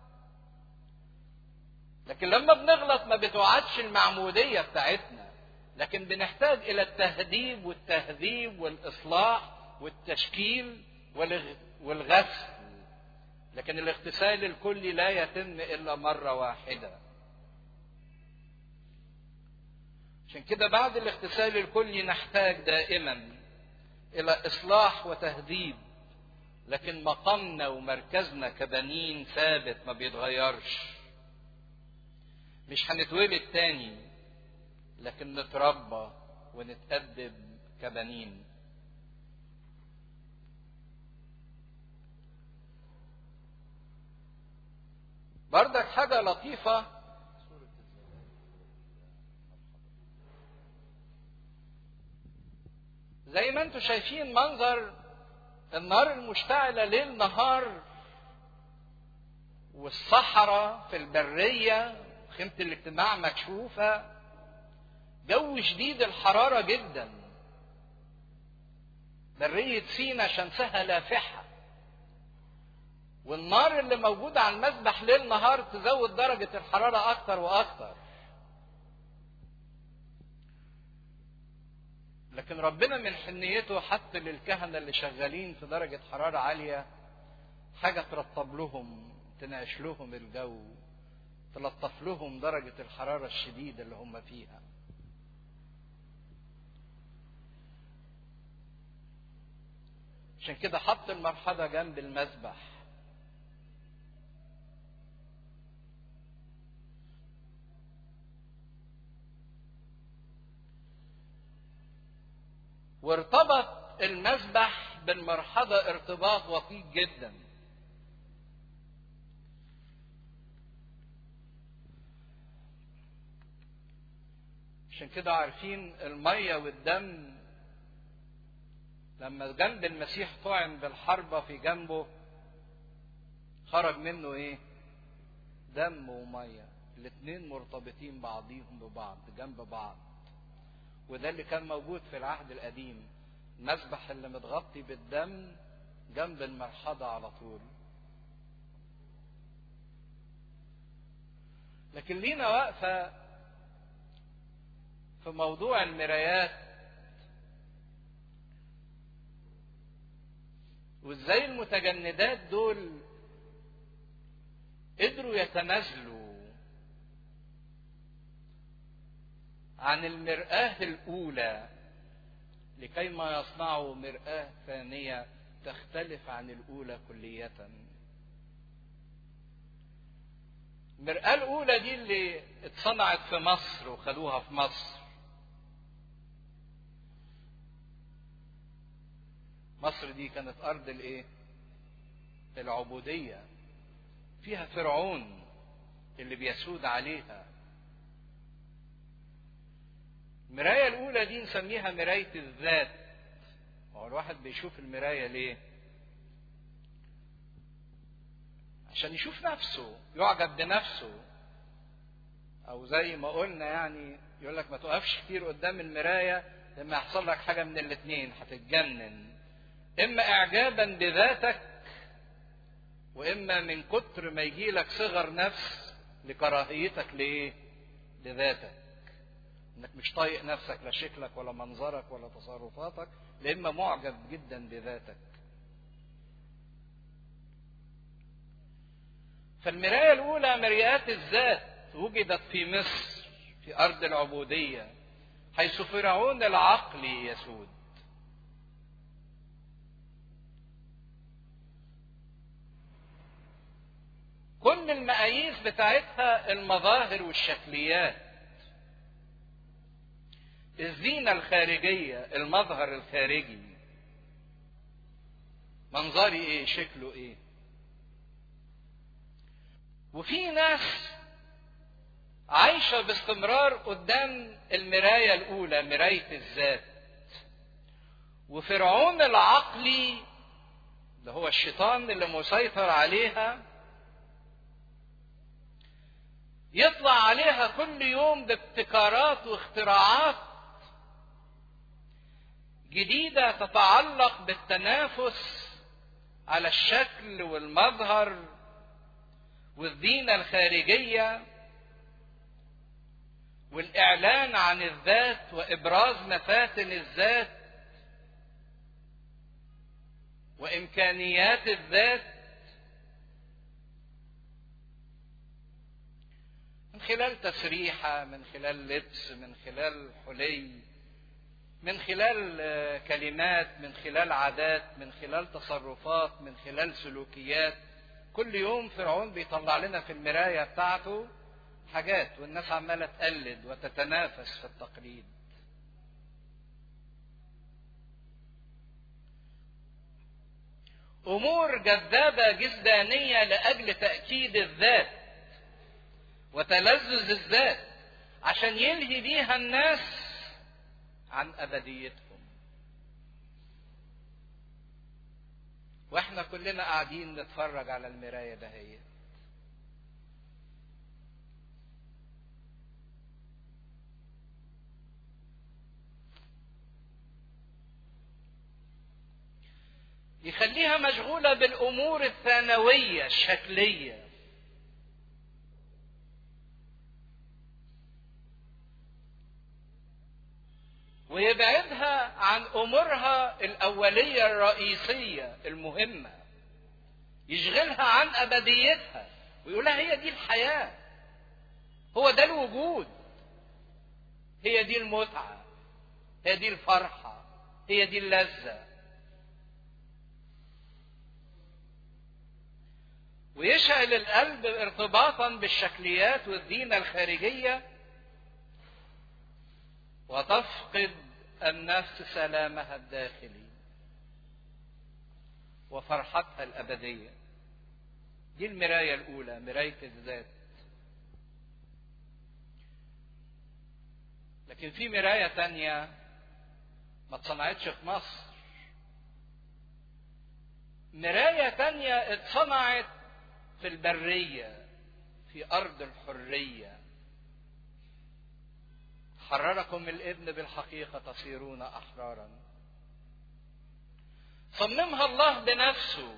لكن لما بنغلط ما بتوعدش المعمودية بتاعتنا لكن بنحتاج إلى التهذيب والتهذيب والإصلاح والتشكيل والغسل لكن الاغتسال الكلي لا يتم إلا مرة واحدة عشان كده بعد الاغتسال الكلي نحتاج دائما إلى إصلاح وتهذيب لكن مقامنا ومركزنا كبنين ثابت ما بيتغيرش مش هنتولد تاني لكن نتربى ونتأدب كبنين بردك حاجة لطيفة زي ما انتم شايفين منظر النار المشتعلة ليل نهار والصحراء في البرية خيمة الاجتماع مكشوفة جو شديد الحرارة جدا برية سينا شمسها لافحة والنار اللي موجودة على المذبح ليل نهار تزود درجة الحرارة أكتر وأكتر لكن ربنا من حنيته حط للكهنة اللي شغالين في درجة حرارة عالية حاجة ترطب لهم تناقش لهم الجو تلطف لهم درجة الحرارة الشديدة اللي هم فيها عشان كده حط المرحلة جنب المذبح وارتبط المذبح بالمرحلة ارتباط وثيق جدا عشان كده عارفين المية والدم لما جنب المسيح طعن بالحربة في جنبه خرج منه ايه دم ومية الاتنين مرتبطين بعضيهم ببعض جنب بعض وده اللي كان موجود في العهد القديم المذبح اللي متغطي بالدم جنب المرحضة على طول لكن لينا واقفة في موضوع المرايات وازاي المتجندات دول قدروا يتنازلوا عن المرآة الأولى لكي ما يصنعوا مرآة ثانية تختلف عن الأولى كلية. المرآة الأولى دي اللي اتصنعت في مصر وخدوها في مصر. مصر دي كانت أرض الإيه؟ العبودية فيها فرعون اللي بيسود عليها المراية الأولى دي نسميها مراية الذات هو الواحد بيشوف المراية ليه؟ عشان يشوف نفسه يعجب بنفسه أو زي ما قلنا يعني يقول لك ما تقفش كتير قدام المراية لما يحصل لك حاجة من الاتنين هتتجنن إما إعجابا بذاتك وإما من كتر ما يجي لك صغر نفس لكراهيتك لإيه؟ لذاتك انك مش طايق نفسك لا شكلك ولا منظرك ولا تصرفاتك لاما معجب جدا بذاتك فالمراية الأولى مريات الذات وجدت في مصر في أرض العبودية حيث فرعون العقل يسود كل المقاييس بتاعتها المظاهر والشكليات الزينة الخارجية المظهر الخارجي منظري ايه شكله ايه وفي ناس عايشة باستمرار قدام المراية الأولى مراية الذات وفرعون العقلي اللي هو الشيطان اللي مسيطر عليها يطلع عليها كل يوم بابتكارات واختراعات جديدة تتعلق بالتنافس على الشكل والمظهر والزينة الخارجية والإعلان عن الذات وإبراز مفاتن الذات وإمكانيات الذات من خلال تسريحة من خلال لبس من خلال حلي من خلال كلمات من خلال عادات من خلال تصرفات من خلال سلوكيات كل يوم فرعون بيطلع لنا في المراية بتاعته حاجات والناس عمالة تقلد وتتنافس في التقليد أمور جذابة جسدانية لأجل تأكيد الذات وتلذذ الذات عشان يلهي بيها الناس عن أبديتهم واحنا كلنا قاعدين نتفرج على المراية دهيت يخليها مشغولة بالأمور الثانوية الشكلية ويبعدها عن أمورها الأولية الرئيسية المهمة يشغلها عن أبديتها ويقولها هي دي الحياة هو ده الوجود هي دي المتعة هي دي الفرحة هي دي اللذة ويشعل القلب ارتباطا بالشكليات والزينة الخارجية وتفقد النفس سلامها الداخلي وفرحتها الأبدية دي المراية الأولى مراية الذات لكن في مراية تانية ما اتصنعتش في مصر مراية تانية اتصنعت في البرية في أرض الحرية حرركم الابن بالحقيقة تصيرون أحرارا صممها الله بنفسه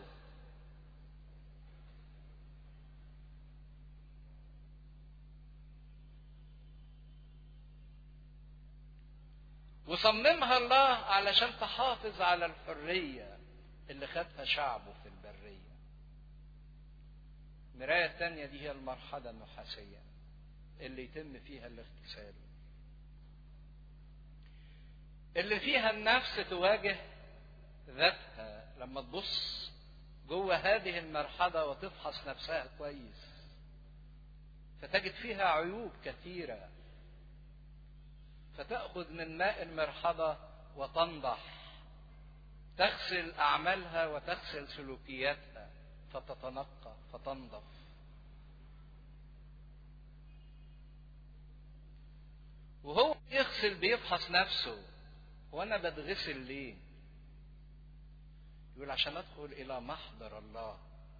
وصممها الله علشان تحافظ على الحرية اللي خدها شعبه في البرية المراية الثانية دي هي المرحلة النحاسية اللي يتم فيها الاغتسال اللي فيها النفس تواجه ذاتها لما تبص جوه هذه المرحلة وتفحص نفسها كويس فتجد فيها عيوب كثيرة فتأخذ من ماء المرحضة وتنضح تغسل أعمالها وتغسل سلوكياتها فتتنقى فتنظف وهو يغسل بيفحص نفسه وانا بتغسل ليه يقول عشان ادخل الى محضر الله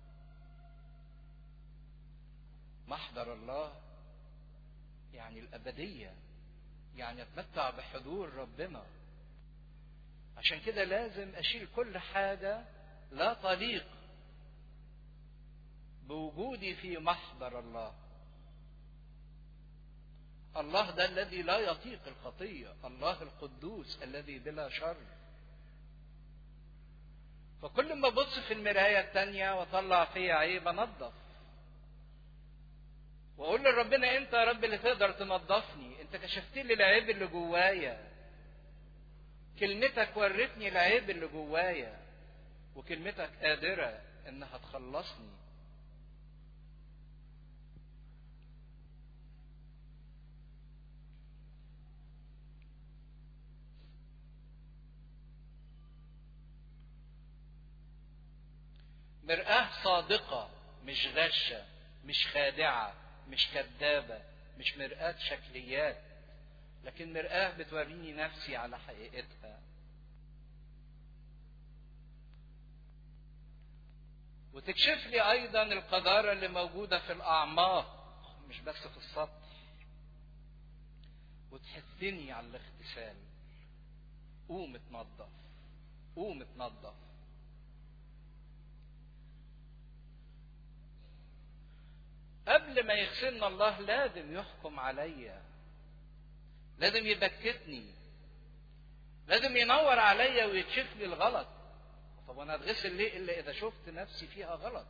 محضر الله يعني الابديه يعني اتمتع بحضور ربنا عشان كده لازم اشيل كل حاجه لا تليق بوجودي في محضر الله الله ده الذي لا يطيق الخطيه الله القدوس الذي بلا شر فكل ما ابص في المرايه التانيه واطلع فيها عيب انضف واقول لربنا انت يا رب اللي تقدر تنظفني انت كشفت لي العيب اللي جوايا كلمتك ورتني العيب اللي جوايا وكلمتك قادره انها تخلصني مرآة صادقة مش غشة مش خادعة مش كذابة مش مرآة شكليات لكن مرآة بتوريني نفسي على حقيقتها وتكشف لي أيضا القذارة اللي موجودة في الأعماق مش بس في السطح وتحثني على الاغتسال قوم اتنضف قوم اتنضف قبل ما يغسلنا الله لازم يحكم عليا لازم يبكتني لازم ينور عليا ويكشف لي الغلط طب انا اتغسل ليه الا اذا شفت نفسي فيها غلط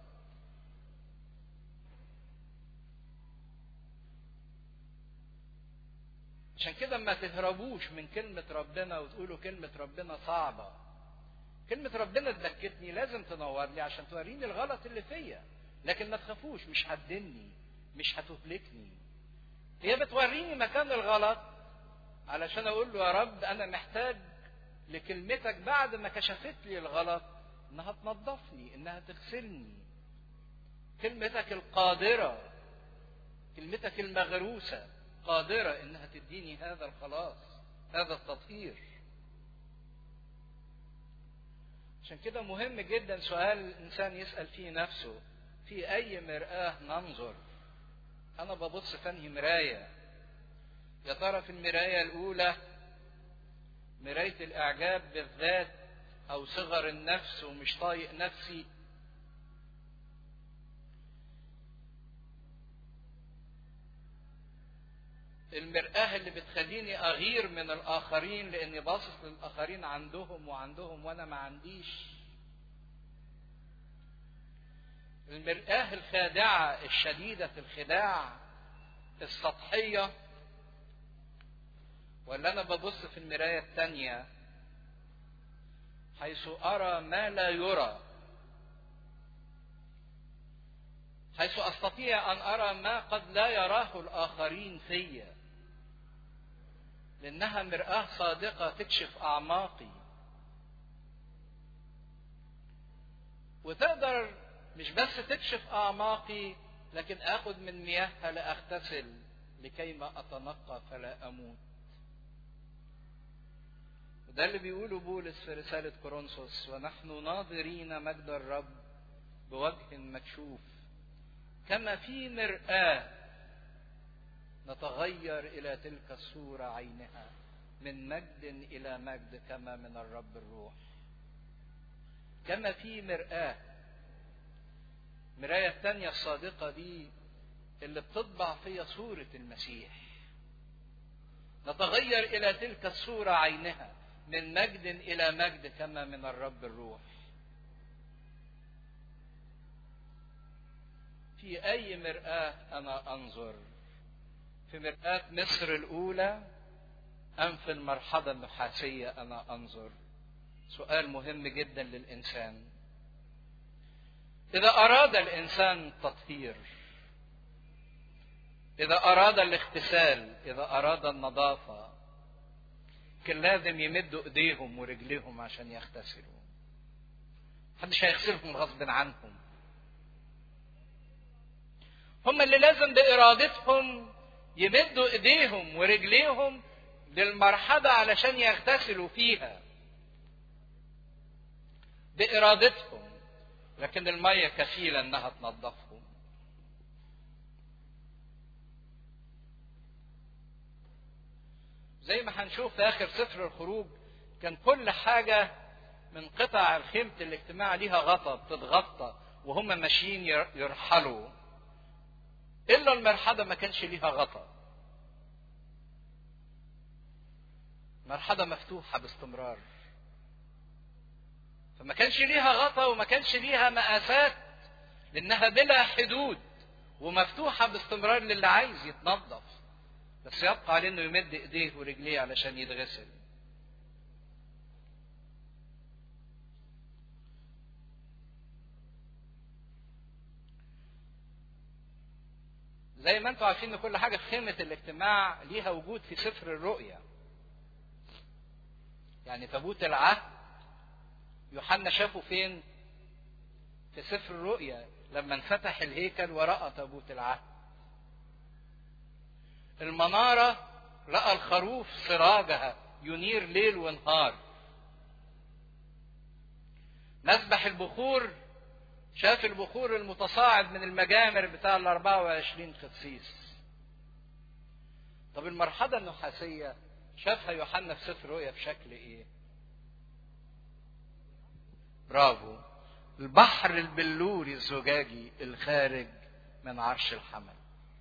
عشان كده ما تهربوش من كلمة ربنا وتقولوا كلمة ربنا صعبة كلمة ربنا تبكتني لازم تنور لي عشان توريني الغلط اللي فيا لكن ما تخافوش مش هتدني مش هتهلكني هي بتوريني مكان الغلط علشان اقول له يا رب انا محتاج لكلمتك بعد ما كشفت لي الغلط انها تنظفني انها تغسلني كلمتك القادرة كلمتك المغروسة قادرة انها تديني هذا الخلاص هذا التطهير عشان كده مهم جدا سؤال الانسان يسأل فيه نفسه في أي مرآة ننظر أنا ببص في أنهي مراية يا ترى في المراية الأولى مراية الإعجاب بالذات أو صغر النفس ومش طايق نفسي المرآة اللي بتخليني أغير من الآخرين لأني باصص للآخرين عندهم وعندهم وأنا ما عنديش المرآة الخادعة الشديدة الخداع السطحية ولا أنا ببص في المراية التانية حيث أرى ما لا يرى حيث أستطيع أن أرى ما قد لا يراه الآخرين فيا لأنها مرآة صادقة تكشف أعماقي وتقدر مش بس تكشف أعماقي لكن آخذ من مياهها لأغتسل لكيما أتنقى فلا أموت وده اللي بيقوله بولس في رسالة كورنثوس ونحن ناظرين مجد الرب بوجه مكشوف كما في مرآة نتغير إلى تلك الصورة عينها من مجد إلى مجد كما من الرب الروح كما في مرآة مراية الثانية الصادقة دي اللي بتطبع فيها صورة المسيح نتغير إلى تلك الصورة عينها من مجد إلى مجد كما من الرب الروح في أي مرآة أنا أنظر في مرآة مصر الأولى أم في المرحلة النحاسية أنا أنظر سؤال مهم جدا للإنسان إذا أراد الإنسان التطهير إذا أراد الاغتسال إذا أراد النظافة كان لازم يمدوا إيديهم ورجليهم عشان يغتسلوا محدش هيغسلهم غصب عنهم هم اللي لازم بإرادتهم يمدوا إيديهم ورجليهم للمرحبة علشان يغتسلوا فيها بإرادتهم لكن المية كفيلة إنها تنظفهم زي ما هنشوف في آخر سفر الخروج كان كل حاجة من قطع الخيمة الاجتماع ليها غطا بتتغطى وهم ماشيين يرحلوا إلا المرحلة ما كانش ليها غطا مرحلة مفتوحة باستمرار فما كانش ليها غطا وما كانش ليها مقاسات لأنها بلا حدود ومفتوحة باستمرار للي عايز يتنظف بس يبقى عليه انه يمد ايديه ورجليه علشان يتغسل زي ما انتم عارفين ان كل حاجه في خيمه الاجتماع ليها وجود في سفر الرؤيا يعني تابوت العهد يوحنا شافه فين في سفر الرؤيا لما انفتح الهيكل ورأى تابوت العهد المنارة رأى الخروف سراجها ينير ليل ونهار مسبح البخور شاف البخور المتصاعد من المجامر بتاع ال 24 قسيس طب المرحلة النحاسية شافها يوحنا في سفر رؤيا بشكل ايه برافو البحر البلوري الزجاجي الخارج من عرش الحمل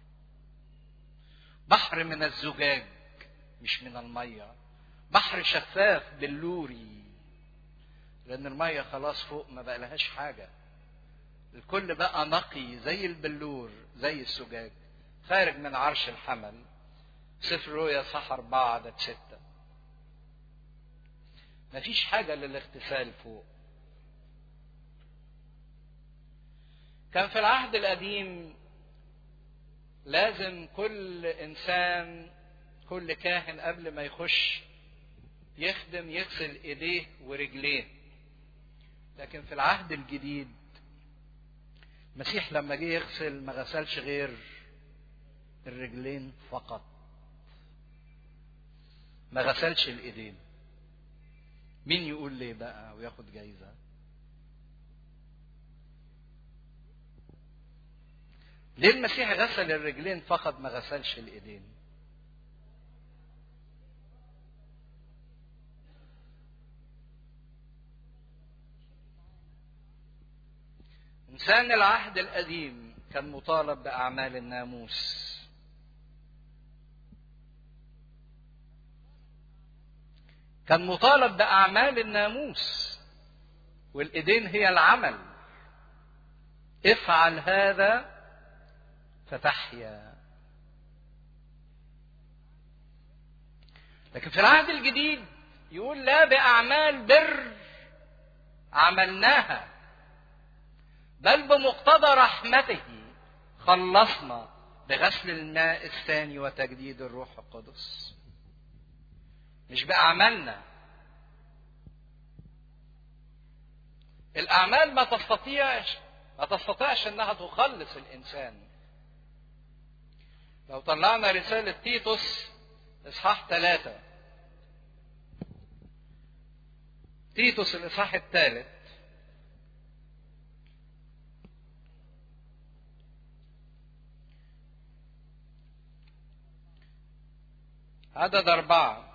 بحر من الزجاج مش من المية بحر شفاف بلوري لأن المية خلاص فوق ما بقى لهاش حاجة الكل بقى نقي زي البلور زي الزجاج خارج من عرش الحمل سفر رؤيا صح أربعة عدد ستة مفيش حاجة للاغتسال فوق كان في العهد القديم لازم كل انسان كل كاهن قبل ما يخش يخدم يغسل ايديه ورجليه لكن في العهد الجديد المسيح لما جه يغسل ما غسلش غير الرجلين فقط ما غسلش الايدين مين يقول ليه بقى وياخد جايزه ليه المسيح غسل الرجلين فقط ما غسلش الايدين انسان العهد القديم كان مطالب باعمال الناموس كان مطالب باعمال الناموس والايدين هي العمل افعل هذا فتحيا لكن في العهد الجديد يقول لا بأعمال بر عملناها بل بمقتضى رحمته خلصنا بغسل الماء الثاني وتجديد الروح القدس مش بأعمالنا الأعمال ما تستطيعش ما تستطيعش انها تخلص الانسان لو طلعنا رسالة تيتوس إصحاح ثلاثة تيتوس الإصحاح الثالث عدد أربعة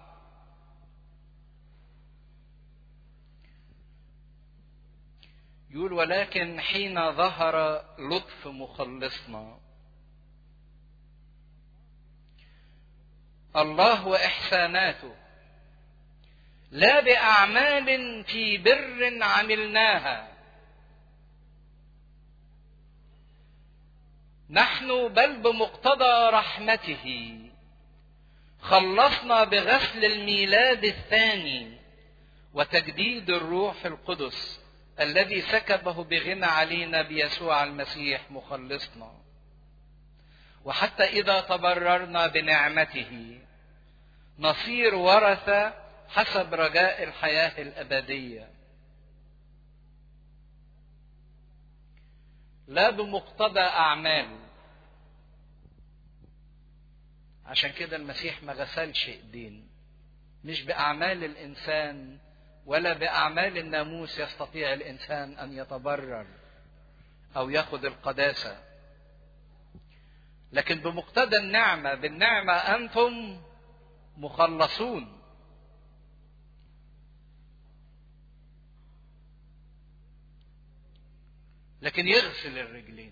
يقول ولكن حين ظهر لطف مخلصنا الله واحساناته لا باعمال في بر عملناها نحن بل بمقتضى رحمته خلصنا بغسل الميلاد الثاني وتجديد الروح القدس الذي سكبه بغنى علينا بيسوع المسيح مخلصنا وحتى إذا تبررنا بنعمته نصير ورثة حسب رجاء الحياة الأبدية. لا بمقتضى اعمال عشان كده المسيح ما غسلش ايدين مش باعمال الانسان ولا باعمال الناموس يستطيع الانسان ان يتبرر او ياخذ القداسه لكن بمقتضى النعمه بالنعمه انتم مخلصون لكن يغسل الرجلين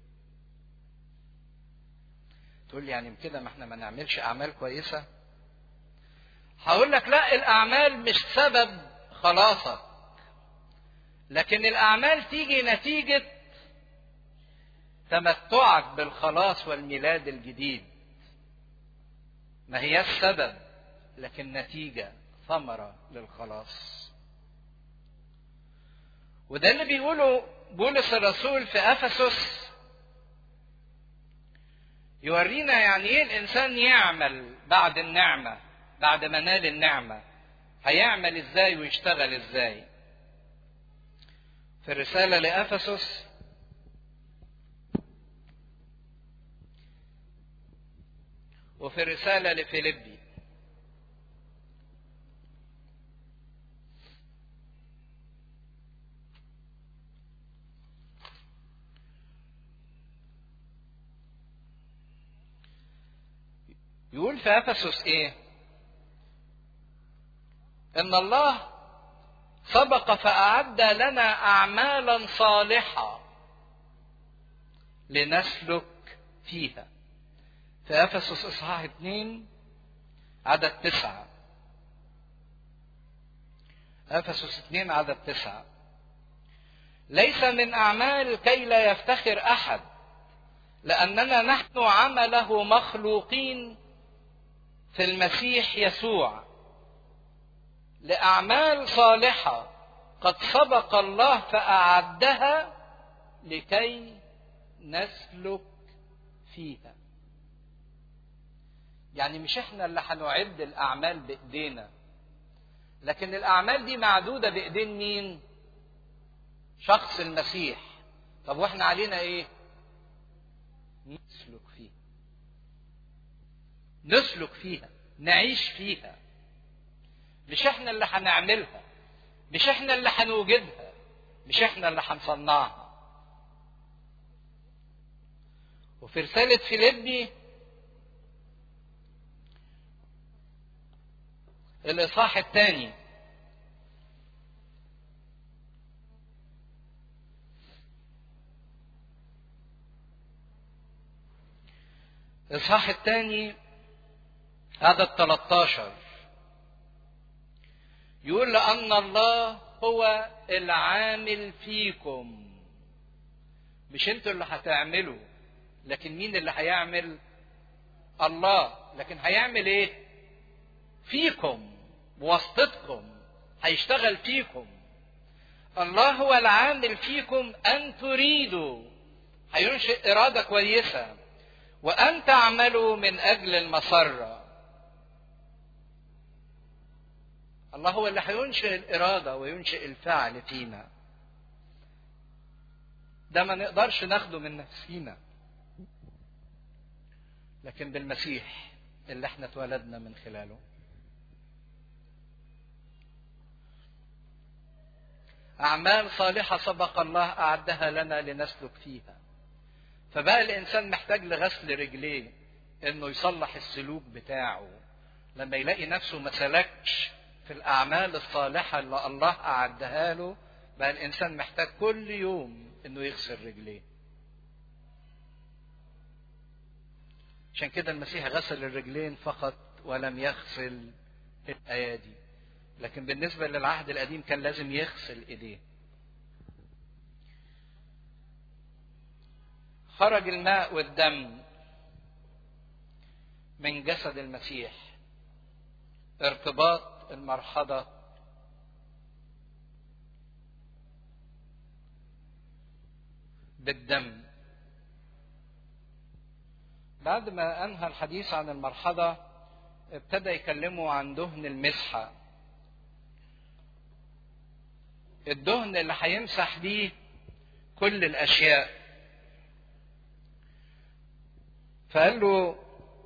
تقول لي يعني كده ما احنا ما نعملش اعمال كويسه هقول لك لا الاعمال مش سبب خلاصك لكن الاعمال تيجي نتيجه تمتعك بالخلاص والميلاد الجديد ما هي السبب لكن نتيجه ثمره للخلاص وده اللي بيقوله بولس الرسول في افسس يورينا يعني ايه الانسان يعمل بعد النعمه بعد ما نال النعمه هيعمل ازاي ويشتغل ازاي في الرساله لافسس وفي الرساله لفيليبي يقول في افسس ايه ان الله سبق فاعد لنا اعمالا صالحه لنسلك فيها في افسس اصحاح اتنين عدد تسعه افسس اتنين عدد تسعه ليس من اعمال كي لا يفتخر احد لاننا نحن عمله مخلوقين في المسيح يسوع لاعمال صالحه قد سبق الله فاعدها لكي نسلك فيها يعني مش احنا اللي هنعد الاعمال بايدينا لكن الاعمال دي معدوده بايدين مين شخص المسيح طب واحنا علينا ايه نسلك فيها نسلك فيها نعيش فيها مش احنا اللي هنعملها مش احنا اللي هنوجدها مش احنا اللي هنصنعها وفي رسالة فيليبي الإصحاح الثاني الإصحاح الثاني عدد 13 يقول لأن الله هو العامل فيكم مش انتوا اللي هتعملوا لكن مين اللي هيعمل الله لكن هيعمل ايه فيكم بواسطتكم هيشتغل فيكم الله هو العامل فيكم ان تريدوا هينشئ اراده كويسه وان تعملوا من اجل المسره الله هو اللي هينشئ الاراده وينشئ الفعل فينا ده ما نقدرش ناخده من نفسينا لكن بالمسيح اللي احنا اتولدنا من خلاله أعمال صالحة سبق الله أعدها لنا لنسلك فيها فبقى الإنسان محتاج لغسل رجليه إنه يصلح السلوك بتاعه لما يلاقي نفسه ما سلكش في الأعمال الصالحة اللي الله أعدها له بقى الإنسان محتاج كل يوم إنه يغسل رجليه عشان كده المسيح غسل الرجلين فقط ولم يغسل الأيادي لكن بالنسبة للعهد القديم كان لازم يغسل ايديه خرج الماء والدم من جسد المسيح ارتباط المرحضة بالدم بعد ما انهى الحديث عن المرحضة ابتدى يكلموا عن دهن المسحه الدهن اللي هيمسح بيه كل الاشياء فقال له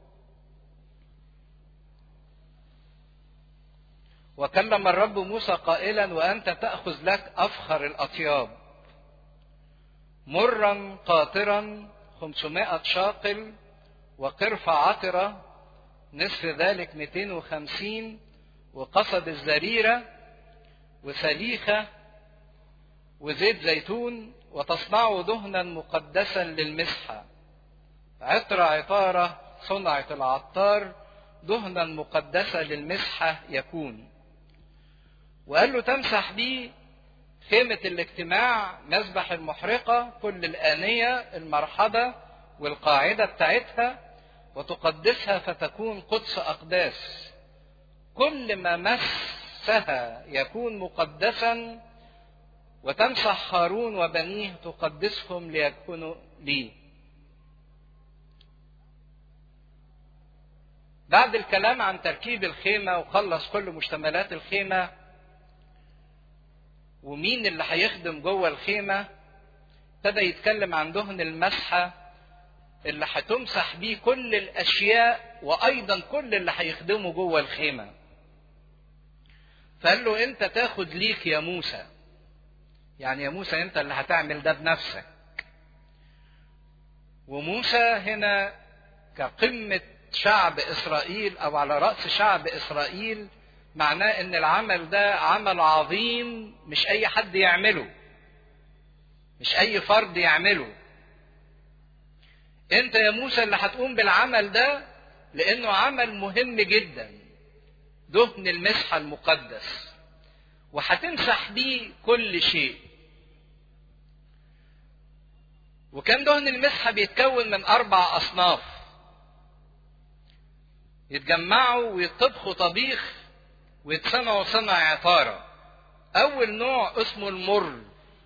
وكلم الرب موسى قائلا وأنت تأخذ لك أفخر الأطياب مرا قاطرا خمسمائة شاقل وقرفة عطرة نصف ذلك 250 وقصب الزريرة وسليخة وزيت زيتون وتصنع دهنا مقدسا للمسحة عطر عطارة صنعة العطار دهنا مقدسة للمسحة يكون وقال له تمسح بيه خيمة الاجتماع مذبح المحرقة كل الآنية المرحبة والقاعدة بتاعتها وتقدسها فتكون قدس أقداس كل ما مسها يكون مقدسا وتمسح هارون وبنيه تقدسهم ليكونوا لي بعد الكلام عن تركيب الخيمة وخلص كل مشتملات الخيمة ومين اللي هيخدم جوه الخيمة ابتدى يتكلم عن دهن المسحة اللي هتمسح بيه كل الأشياء وأيضا كل اللي هيخدموا جوه الخيمة فقال له أنت تاخد ليك يا موسى يعني يا موسى أنت اللي هتعمل ده بنفسك وموسى هنا كقمة شعب إسرائيل أو على رأس شعب إسرائيل معناه ان العمل ده عمل عظيم مش اي حد يعمله مش اي فرد يعمله انت يا موسى اللي هتقوم بالعمل ده لانه عمل مهم جدا دهن المسحه المقدس وهتمسح بيه كل شيء وكان دهن المسحه بيتكون من اربع اصناف يتجمعوا ويطبخوا طبيخ ويتصنعوا صنع عطارة أول نوع اسمه المر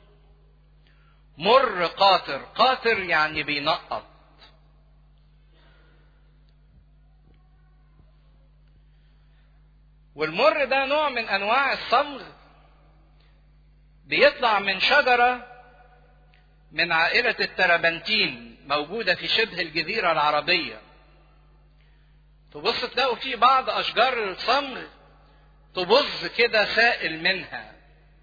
مر قاطر قاطر يعني بينقط والمر ده نوع من أنواع الصمغ بيطلع من شجرة من عائلة التربنتين موجودة في شبه الجزيرة العربية تبص تلاقوا في بعض أشجار الصمغ تبظ كده سائل منها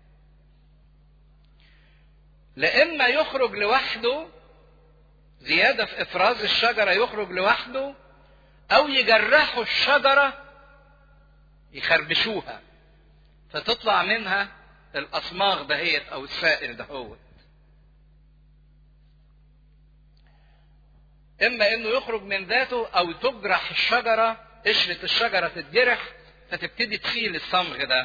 لإما يخرج لوحده زيادة في إفراز الشجرة يخرج لوحده أو يجرحوا الشجرة يخربشوها فتطلع منها الأصماغ دهيت أو السائل دهوت إما إنه يخرج من ذاته أو تجرح الشجرة قشرة الشجرة تتجرح فتبتدي تشيل الصمغ ده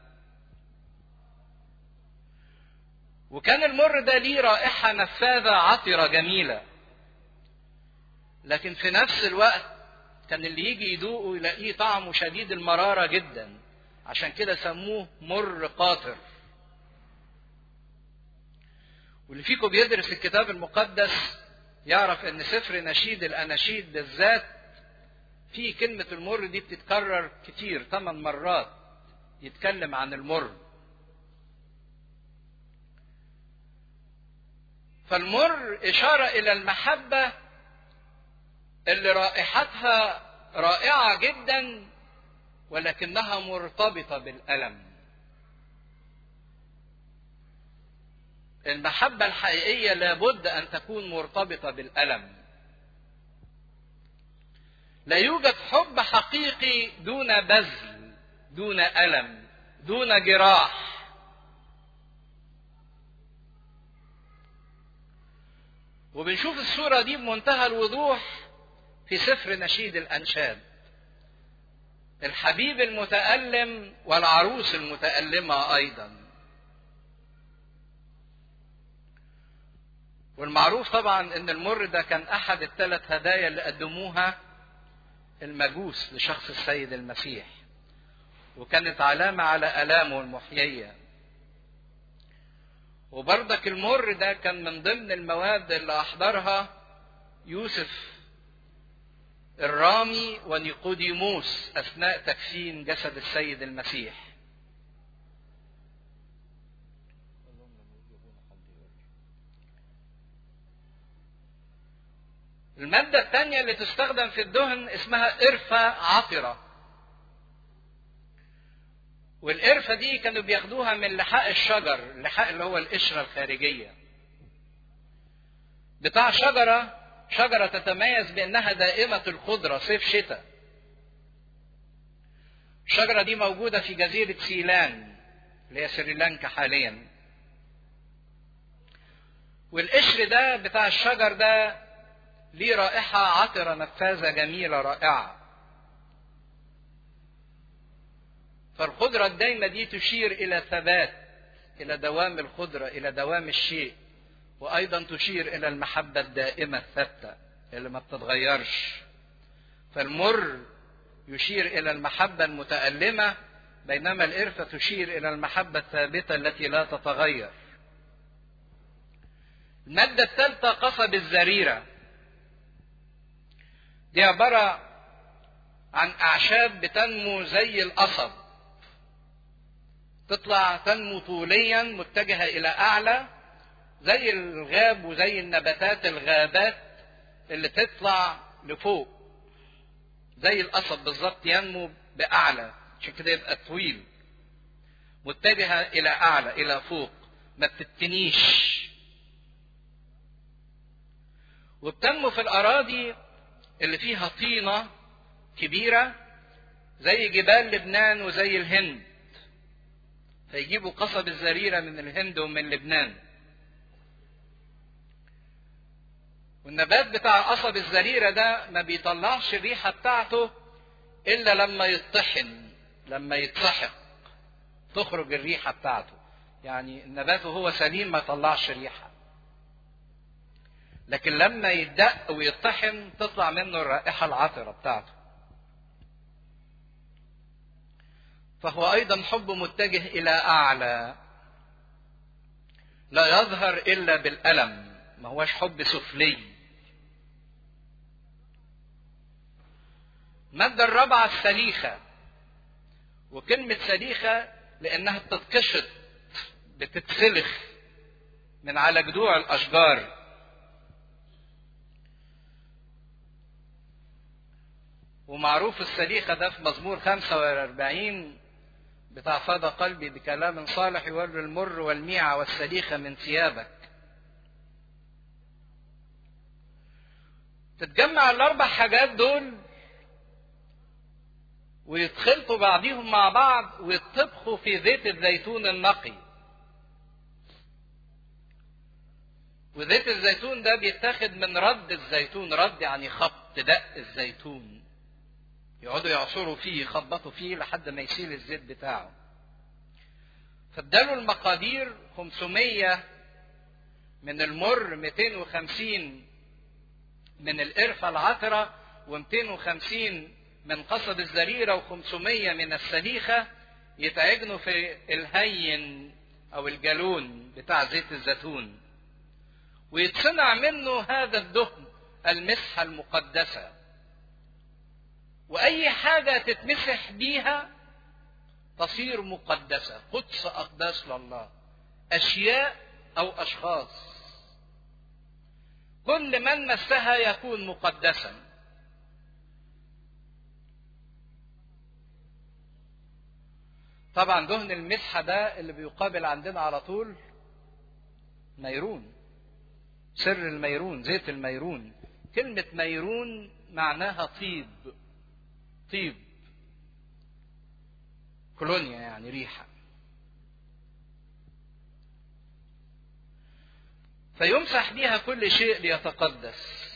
وكان المر ده ليه رائحة نفاذة عطرة جميلة لكن في نفس الوقت كان اللي يجي يدوقه يلاقيه طعمه شديد المرارة جدا عشان كده سموه مر قاطر واللي فيكم بيدرس الكتاب المقدس يعرف ان سفر نشيد الاناشيد بالذات في كلمة المر دي بتتكرر كتير ثمان مرات يتكلم عن المر فالمر إشارة إلى المحبة اللي رائحتها رائعة جدا ولكنها مرتبطة بالألم المحبة الحقيقية لابد أن تكون مرتبطة بالألم لا يوجد حب حقيقي دون بذل دون ألم دون جراح وبنشوف الصورة دي بمنتهى الوضوح في سفر نشيد الأنشاد الحبيب المتألم والعروس المتألمة أيضا والمعروف طبعا ان المر ده كان احد الثلاث هدايا اللي قدموها المجوس لشخص السيد المسيح وكانت علامة على آلامه المحيية وبرضك المر ده كان من ضمن المواد اللي أحضرها يوسف الرامي ونيقوديموس أثناء تكفين جسد السيد المسيح المادة الثانية اللي تستخدم في الدهن اسمها قرفة عطرة والقرفة دي كانوا بياخدوها من لحاء الشجر اللحاء اللي هو القشرة الخارجية بتاع شجرة شجرة تتميز بأنها دائمة الخضرة صيف شتاء الشجرة دي موجودة في جزيرة سيلان اللي هي سريلانكا حاليا والقشر ده بتاع الشجر ده ليه رائحة عطرة نفاذة جميلة رائعة فالخضرة الدايمة دي تشير إلى ثبات إلى دوام الخضرة إلى دوام الشيء وأيضا تشير إلى المحبة الدائمة الثابتة اللي ما بتتغيرش فالمر يشير إلى المحبة المتألمة بينما القرفة تشير إلى المحبة الثابتة التي لا تتغير المادة الثالثة قصب الزريرة دي عبارة عن أعشاب بتنمو زي القصب تطلع تنمو طوليا متجهة إلى أعلى زي الغاب وزي النباتات الغابات اللي تطلع لفوق زي القصب بالظبط ينمو بأعلى عشان كده يبقى طويل متجهة إلى أعلى إلى فوق ما بتتنيش وبتنمو في الأراضي اللي فيها طينة كبيرة زي جبال لبنان وزي الهند فيجيبوا قصب الزريرة من الهند ومن لبنان والنبات بتاع قصب الزريرة ده ما بيطلعش الريحة بتاعته إلا لما يطحن لما يتسحق تخرج الريحة بتاعته يعني النبات وهو سليم ما يطلعش ريحة لكن لما يدق ويطحن تطلع منه الرائحة العطرة بتاعته فهو أيضا حب متجه إلى أعلى لا يظهر إلا بالألم ما هوش حب سفلي المادة الرابعة السليخة وكلمة سليخة لأنها بتتكشط بتتسلخ من على جذوع الأشجار ومعروف السليخة ده في مزمور 45 بتاع فاض قلبي بكلام صالح يولي المر والميعة والسليخة من ثيابك تتجمع الأربع حاجات دول ويتخلطوا بعضيهم مع بعض ويطبخوا في زيت الزيتون النقي وزيت الزيتون ده بيتاخد من رد الزيتون رد يعني خبط دق الزيتون يقعدوا يعصروا فيه يخبطوا فيه لحد ما يسيل الزيت بتاعه فاداله المقادير 500 من المر 250 من القرفة العطرة و250 من قصب الزريرة و500 من السليخة يتعجنوا في الهين أو الجالون بتاع زيت الزيتون ويتصنع منه هذا الدهن المسحة المقدسة وأي حاجة تتمسح بيها تصير مقدسة قدس أقداس لله أشياء أو أشخاص كل من مسها يكون مقدسا طبعا دهن المسحة ده اللي بيقابل عندنا على طول ميرون سر الميرون زيت الميرون كلمة ميرون معناها طيب طيب كولونيا يعني ريحة فيمسح بيها كل شيء ليتقدس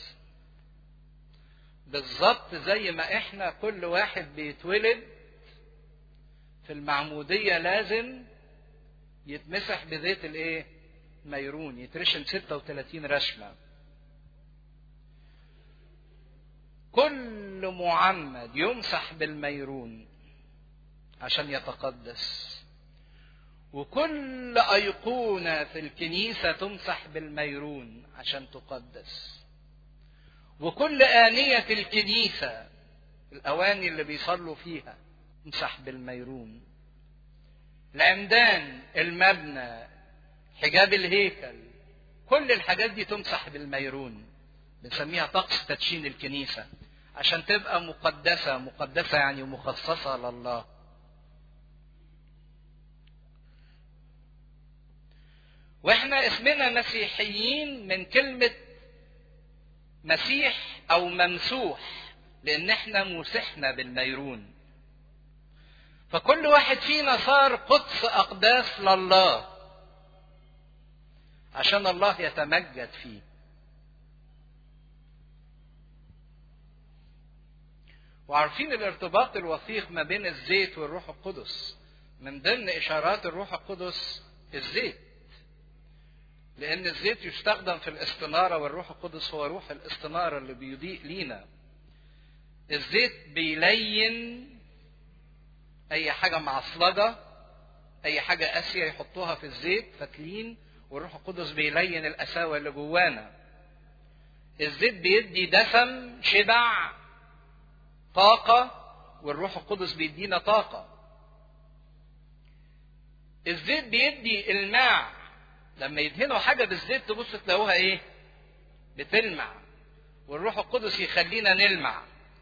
بالظبط زي ما احنا كل واحد بيتولد في المعمودية لازم يتمسح بزيت الايه ميرون يترشم 36 رشمة كل معمد يمسح بالميرون عشان يتقدس وكل أيقونة في الكنيسة تمسح بالميرون عشان تقدس وكل آنية الكنيسة الأواني اللي بيصلوا فيها تمسح بالميرون العمدان المبنى حجاب الهيكل كل الحاجات دي تمسح بالميرون بنسميها طقس تدشين الكنيسة عشان تبقى مقدسة مقدسة يعني مخصصة لله واحنا اسمنا مسيحيين من كلمة مسيح او ممسوح لان احنا مسحنا بالنيرون فكل واحد فينا صار قدس اقداس لله عشان الله يتمجد فيه وعارفين الارتباط الوثيق ما بين الزيت والروح القدس من ضمن اشارات الروح القدس الزيت لان الزيت يستخدم في الاستناره والروح القدس هو روح الاستناره اللي بيضيء لينا الزيت بيلين اي حاجه معصلجه اي حاجه قاسيه يحطوها في الزيت فتلين والروح القدس بيلين القساوه اللي جوانا الزيت بيدي دسم شبع طاقه والروح القدس بيدينا طاقه الزيت بيدي الماع لما يدهنوا حاجه بالزيت تبص تلاقوها ايه بتلمع والروح القدس يخلينا نلمع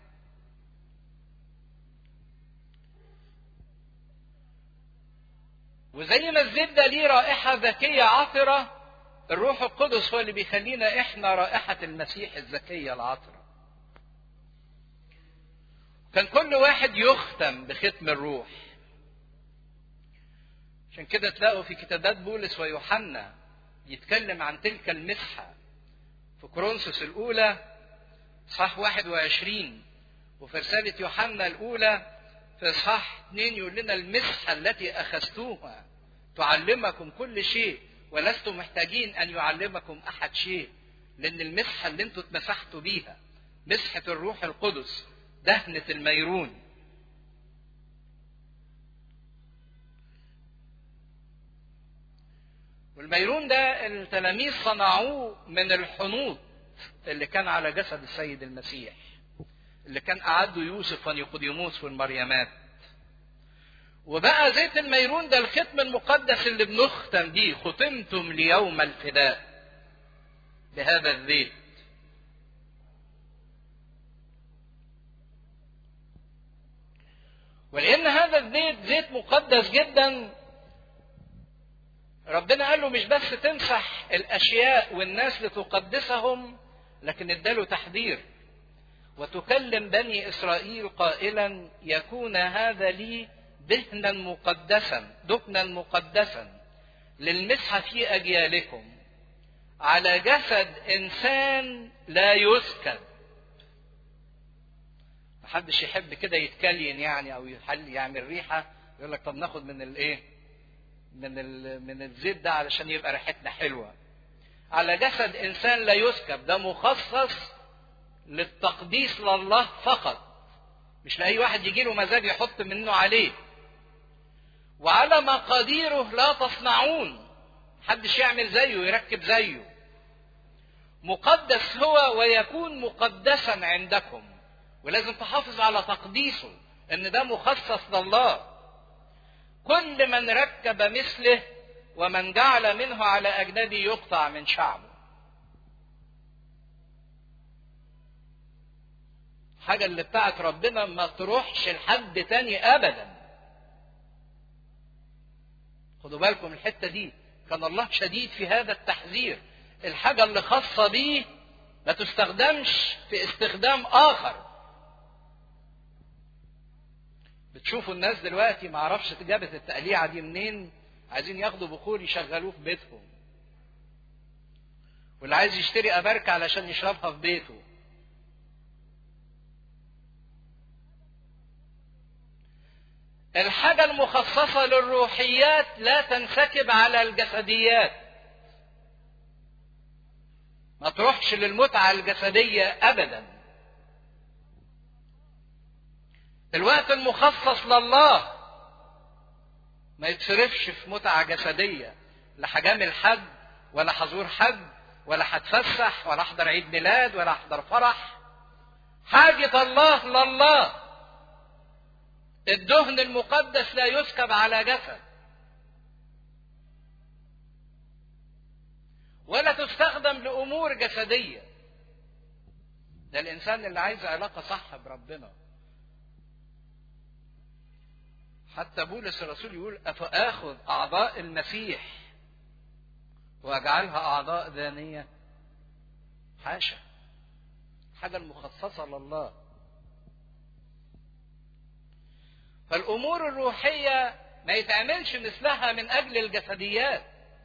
وزي ما الزيت ده ليه رائحة ذكية عطرة الروح القدس هو اللي بيخلينا احنا رائحة المسيح الذكية العطرة كان كل واحد يختم بختم الروح عشان كده تلاقوا في كتابات بولس ويوحنا يتكلم عن تلك المسحة في كورنثوس الأولى صح 21 وفي رسالة يوحنا الأولى في إصحاح 2 يقول لنا المسحة التي أخذتوها تعلمكم كل شيء ولستم محتاجين أن يعلمكم أحد شيء لأن المسحة اللي أنتوا اتمسحتوا بيها مسحة الروح القدس دهنة الميرون والميرون ده التلاميذ صنعوه من الحنوط اللي كان على جسد السيد المسيح اللي كان أعده يوسف ونيقوديموس والمريمات وبقى زيت الميرون ده الختم المقدس اللي بنختم بيه ختمتم ليوم الفداء بهذا الزيت ولأن هذا الزيت زيت مقدس جدا ربنا قال له مش بس تمسح الأشياء والناس لتقدسهم لكن اداله تحذير وتكلم بني إسرائيل قائلا يكون هذا لي دهنا مقدسا دهنا مقدسا للمسحة في أجيالكم على جسد إنسان لا يسكب محدش يحب كده يتكلين يعني أو يحل يعمل ريحة يقول لك طب ناخد من الإيه؟ من ال من الزيت ده علشان يبقى ريحتنا حلوة. على جسد إنسان لا يسكب ده مخصص للتقديس لله فقط. مش لأي واحد يجي له مزاج يحط منه عليه. وعلى مقاديره لا تصنعون محدش يعمل زيه يركب زيه مقدس هو ويكون مقدسا عندكم ولازم تحافظ على تقديسه ان ده مخصص لله كل من ركب مثله ومن جعل منه على اجنبي يقطع من شعبه حاجة اللي بتاعت ربنا ما تروحش لحد تاني ابدا خدوا بالكم الحتة دي كان الله شديد في هذا التحذير الحاجة اللي خاصة بيه ما تستخدمش في استخدام آخر بتشوفوا الناس دلوقتي ما اعرفش جابت التقليعة دي منين عايزين ياخدوا بخور يشغلوه في بيتهم واللي عايز يشتري أباركة علشان يشربها في بيته الحاجة المخصصة للروحيات لا تنسكب على الجسديات. ما تروحش للمتعة الجسدية أبدا. الوقت المخصص لله ما يتصرفش في متعة جسدية لا هجامل حد ولا هزور حد ولا هتفسح ولا احضر عيد ميلاد ولا احضر فرح حاجة الله لله الدهن المقدس لا يسكب على جسد ولا تستخدم لامور جسديه ده الانسان اللي عايز علاقه صح بربنا حتى بولس الرسول يقول افاخذ اعضاء المسيح واجعلها اعضاء دانيه حاشا حاجه المخصصه لله فالامور الروحيه ما يتعملش مثلها من اجل الجسديات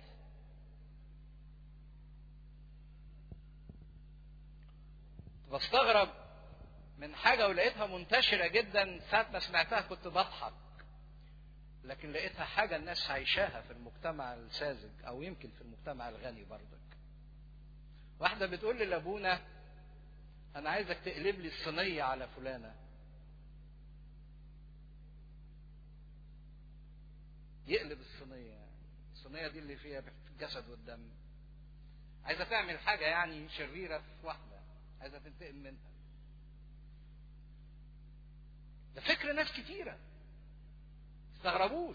بستغرب من حاجة ولقيتها منتشرة جدا ساعة ما سمعتها كنت بضحك لكن لقيتها حاجة الناس عايشاها في المجتمع الساذج أو يمكن في المجتمع الغني برضك واحدة بتقول لي لأبونا أنا عايزك تقلب لي الصينية على فلانة يقلب الصينية الصينية دي اللي فيها الجسد والدم عايزة تعمل حاجة يعني شريرة في واحدة عايزة تنتقم منها ده فكر ناس كتيرة استغربوش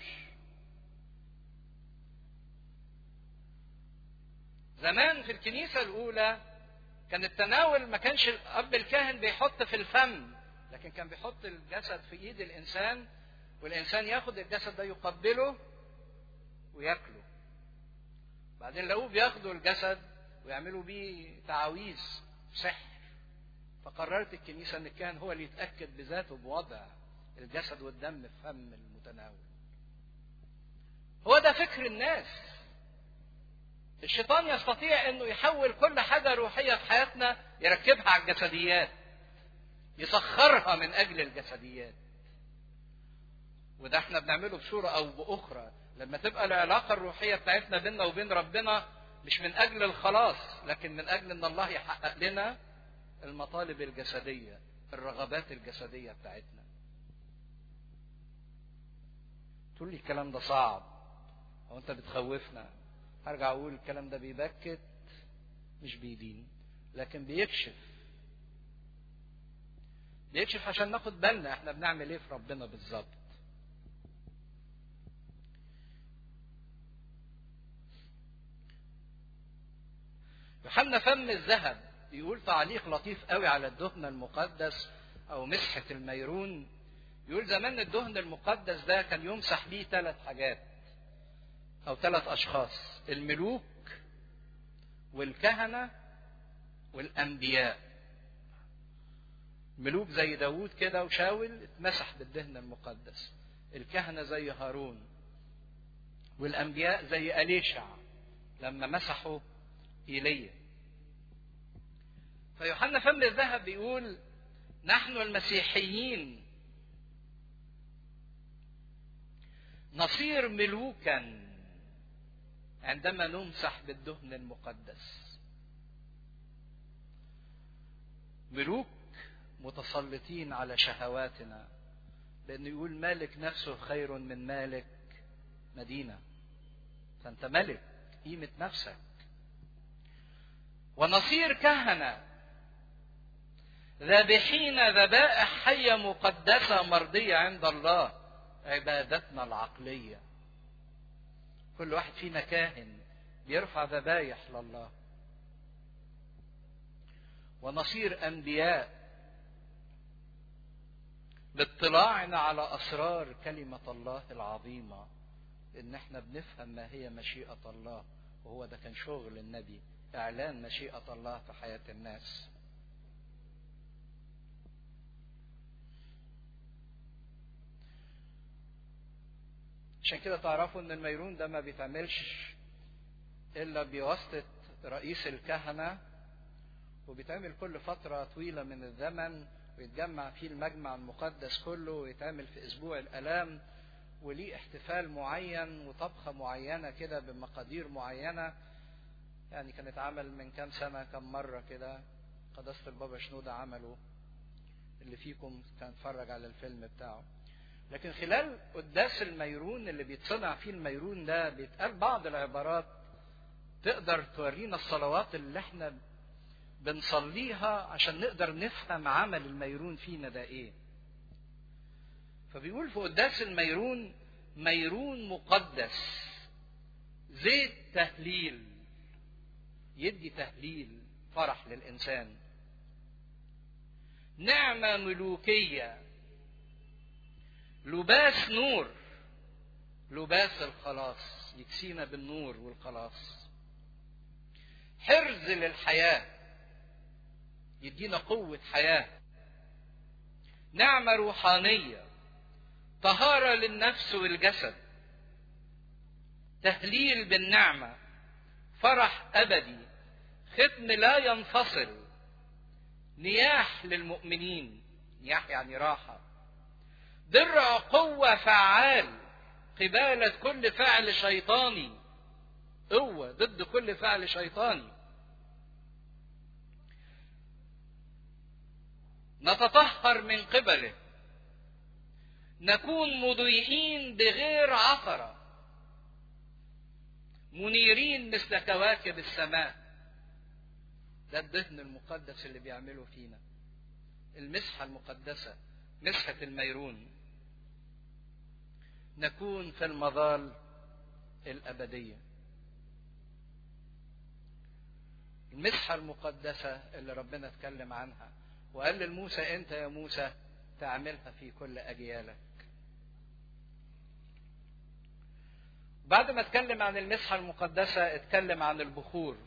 زمان في الكنيسة الأولى كان التناول ما كانش الأب الكاهن بيحط في الفم لكن كان بيحط الجسد في إيد الإنسان والإنسان ياخد الجسد ده يقبله وياكله بعدين لقوه بياخدوا الجسد ويعملوا بيه تعاويذ سحر فقررت الكنيسة أن الكاهن هو اللي يتأكد بذاته بوضع الجسد والدم في فم المتناول هو ده فكر الناس الشيطان يستطيع انه يحول كل حاجة روحية في حياتنا يركبها على الجسديات يسخرها من اجل الجسديات وده احنا بنعمله بصورة او باخرى لما تبقى العلاقة الروحية بتاعتنا بيننا وبين ربنا مش من اجل الخلاص لكن من اجل ان الله يحقق لنا المطالب الجسدية الرغبات الجسدية بتاعتنا تقول لي الكلام ده صعب او انت بتخوفنا هرجع اقول الكلام ده بيبكت مش بيدين لكن بيكشف بيكشف عشان ناخد بالنا احنا بنعمل ايه في ربنا بالظبط يوحنا فم الذهب يقول تعليق لطيف قوي على الدهن المقدس او مسحة الميرون يقول زمان الدهن المقدس ده كان يمسح بيه ثلاث حاجات او ثلاث اشخاص الملوك والكهنة والانبياء ملوك زي داوود كده وشاول اتمسح بالدهن المقدس الكهنة زي هارون والانبياء زي اليشع لما مسحوا ايليا فيوحنا فم الذهب بيقول نحن المسيحيين نصير ملوكا عندما نمسح بالدهن المقدس ملوك متسلطين على شهواتنا لانه يقول مالك نفسه خير من مالك مدينه فانت ملك قيمه نفسك ونصير كهنه ذابحين ذبائح حيه مقدسه مرضيه عند الله عبادتنا العقليه كل واحد فينا كاهن بيرفع ذبايح لله ونصير انبياء لاطلاعنا على اسرار كلمه الله العظيمه ان احنا بنفهم ما هي مشيئه الله وهو ده كان شغل النبي اعلان مشيئه الله في حياه الناس عشان كده تعرفوا ان الميرون ده ما بيتعملش الا بواسطه رئيس الكهنه وبيتعمل كل فتره طويله من الزمن ويتجمع فيه المجمع المقدس كله ويتعمل في اسبوع الالام وليه احتفال معين وطبخه معينه كده بمقادير معينه يعني كان اتعمل من كام سنه كام مره كده قداسه البابا شنوده عمله اللي فيكم كان اتفرج على الفيلم بتاعه لكن خلال قداس الميرون اللي بيتصنع فيه الميرون ده بيتقال بعض العبارات تقدر تورينا الصلوات اللي احنا بنصليها عشان نقدر نفهم عمل الميرون فينا ده ايه فبيقول في قداس الميرون ميرون مقدس زيت تهليل يدي تهليل فرح للإنسان نعمة ملوكية لباس نور لباس الخلاص يكسينا بالنور والخلاص حرز للحياة يدينا قوة حياة نعمة روحانية طهارة للنفس والجسد تهليل بالنعمة فرح أبدي ختم لا ينفصل نياح للمؤمنين نياح يعني راحة درع قوة فعال قبالة كل فعل شيطاني قوة ضد كل فعل شيطاني نتطهر من قبله نكون مضيئين بغير عثرة منيرين مثل كواكب السماء ده الدهن المقدس اللي بيعمله فينا المسحة المقدسة مسحة الميرون نكون في المظال الأبدية المسحة المقدسة اللي ربنا اتكلم عنها وقال لموسى انت يا موسى تعملها في كل اجيالك بعد ما اتكلم عن المسحة المقدسة اتكلم عن البخور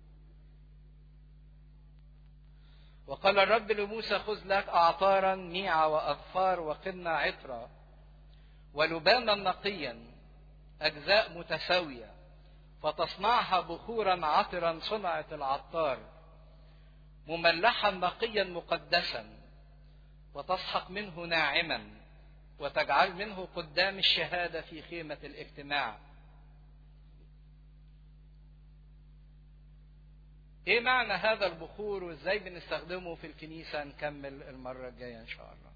وقال الرب لموسى خذ لك أعطارا ميعة وأظفار وقنا عطرا ولبانا نقيا أجزاء متساوية فتصنعها بخورا عطرا صنعة العطار مملحا نقيا مقدسا وتسحق منه ناعما وتجعل منه قدام الشهادة في خيمة الاجتماع ايه معنى هذا البخور وازاي بنستخدمه في الكنيسة نكمل المرة الجاية ان شاء الله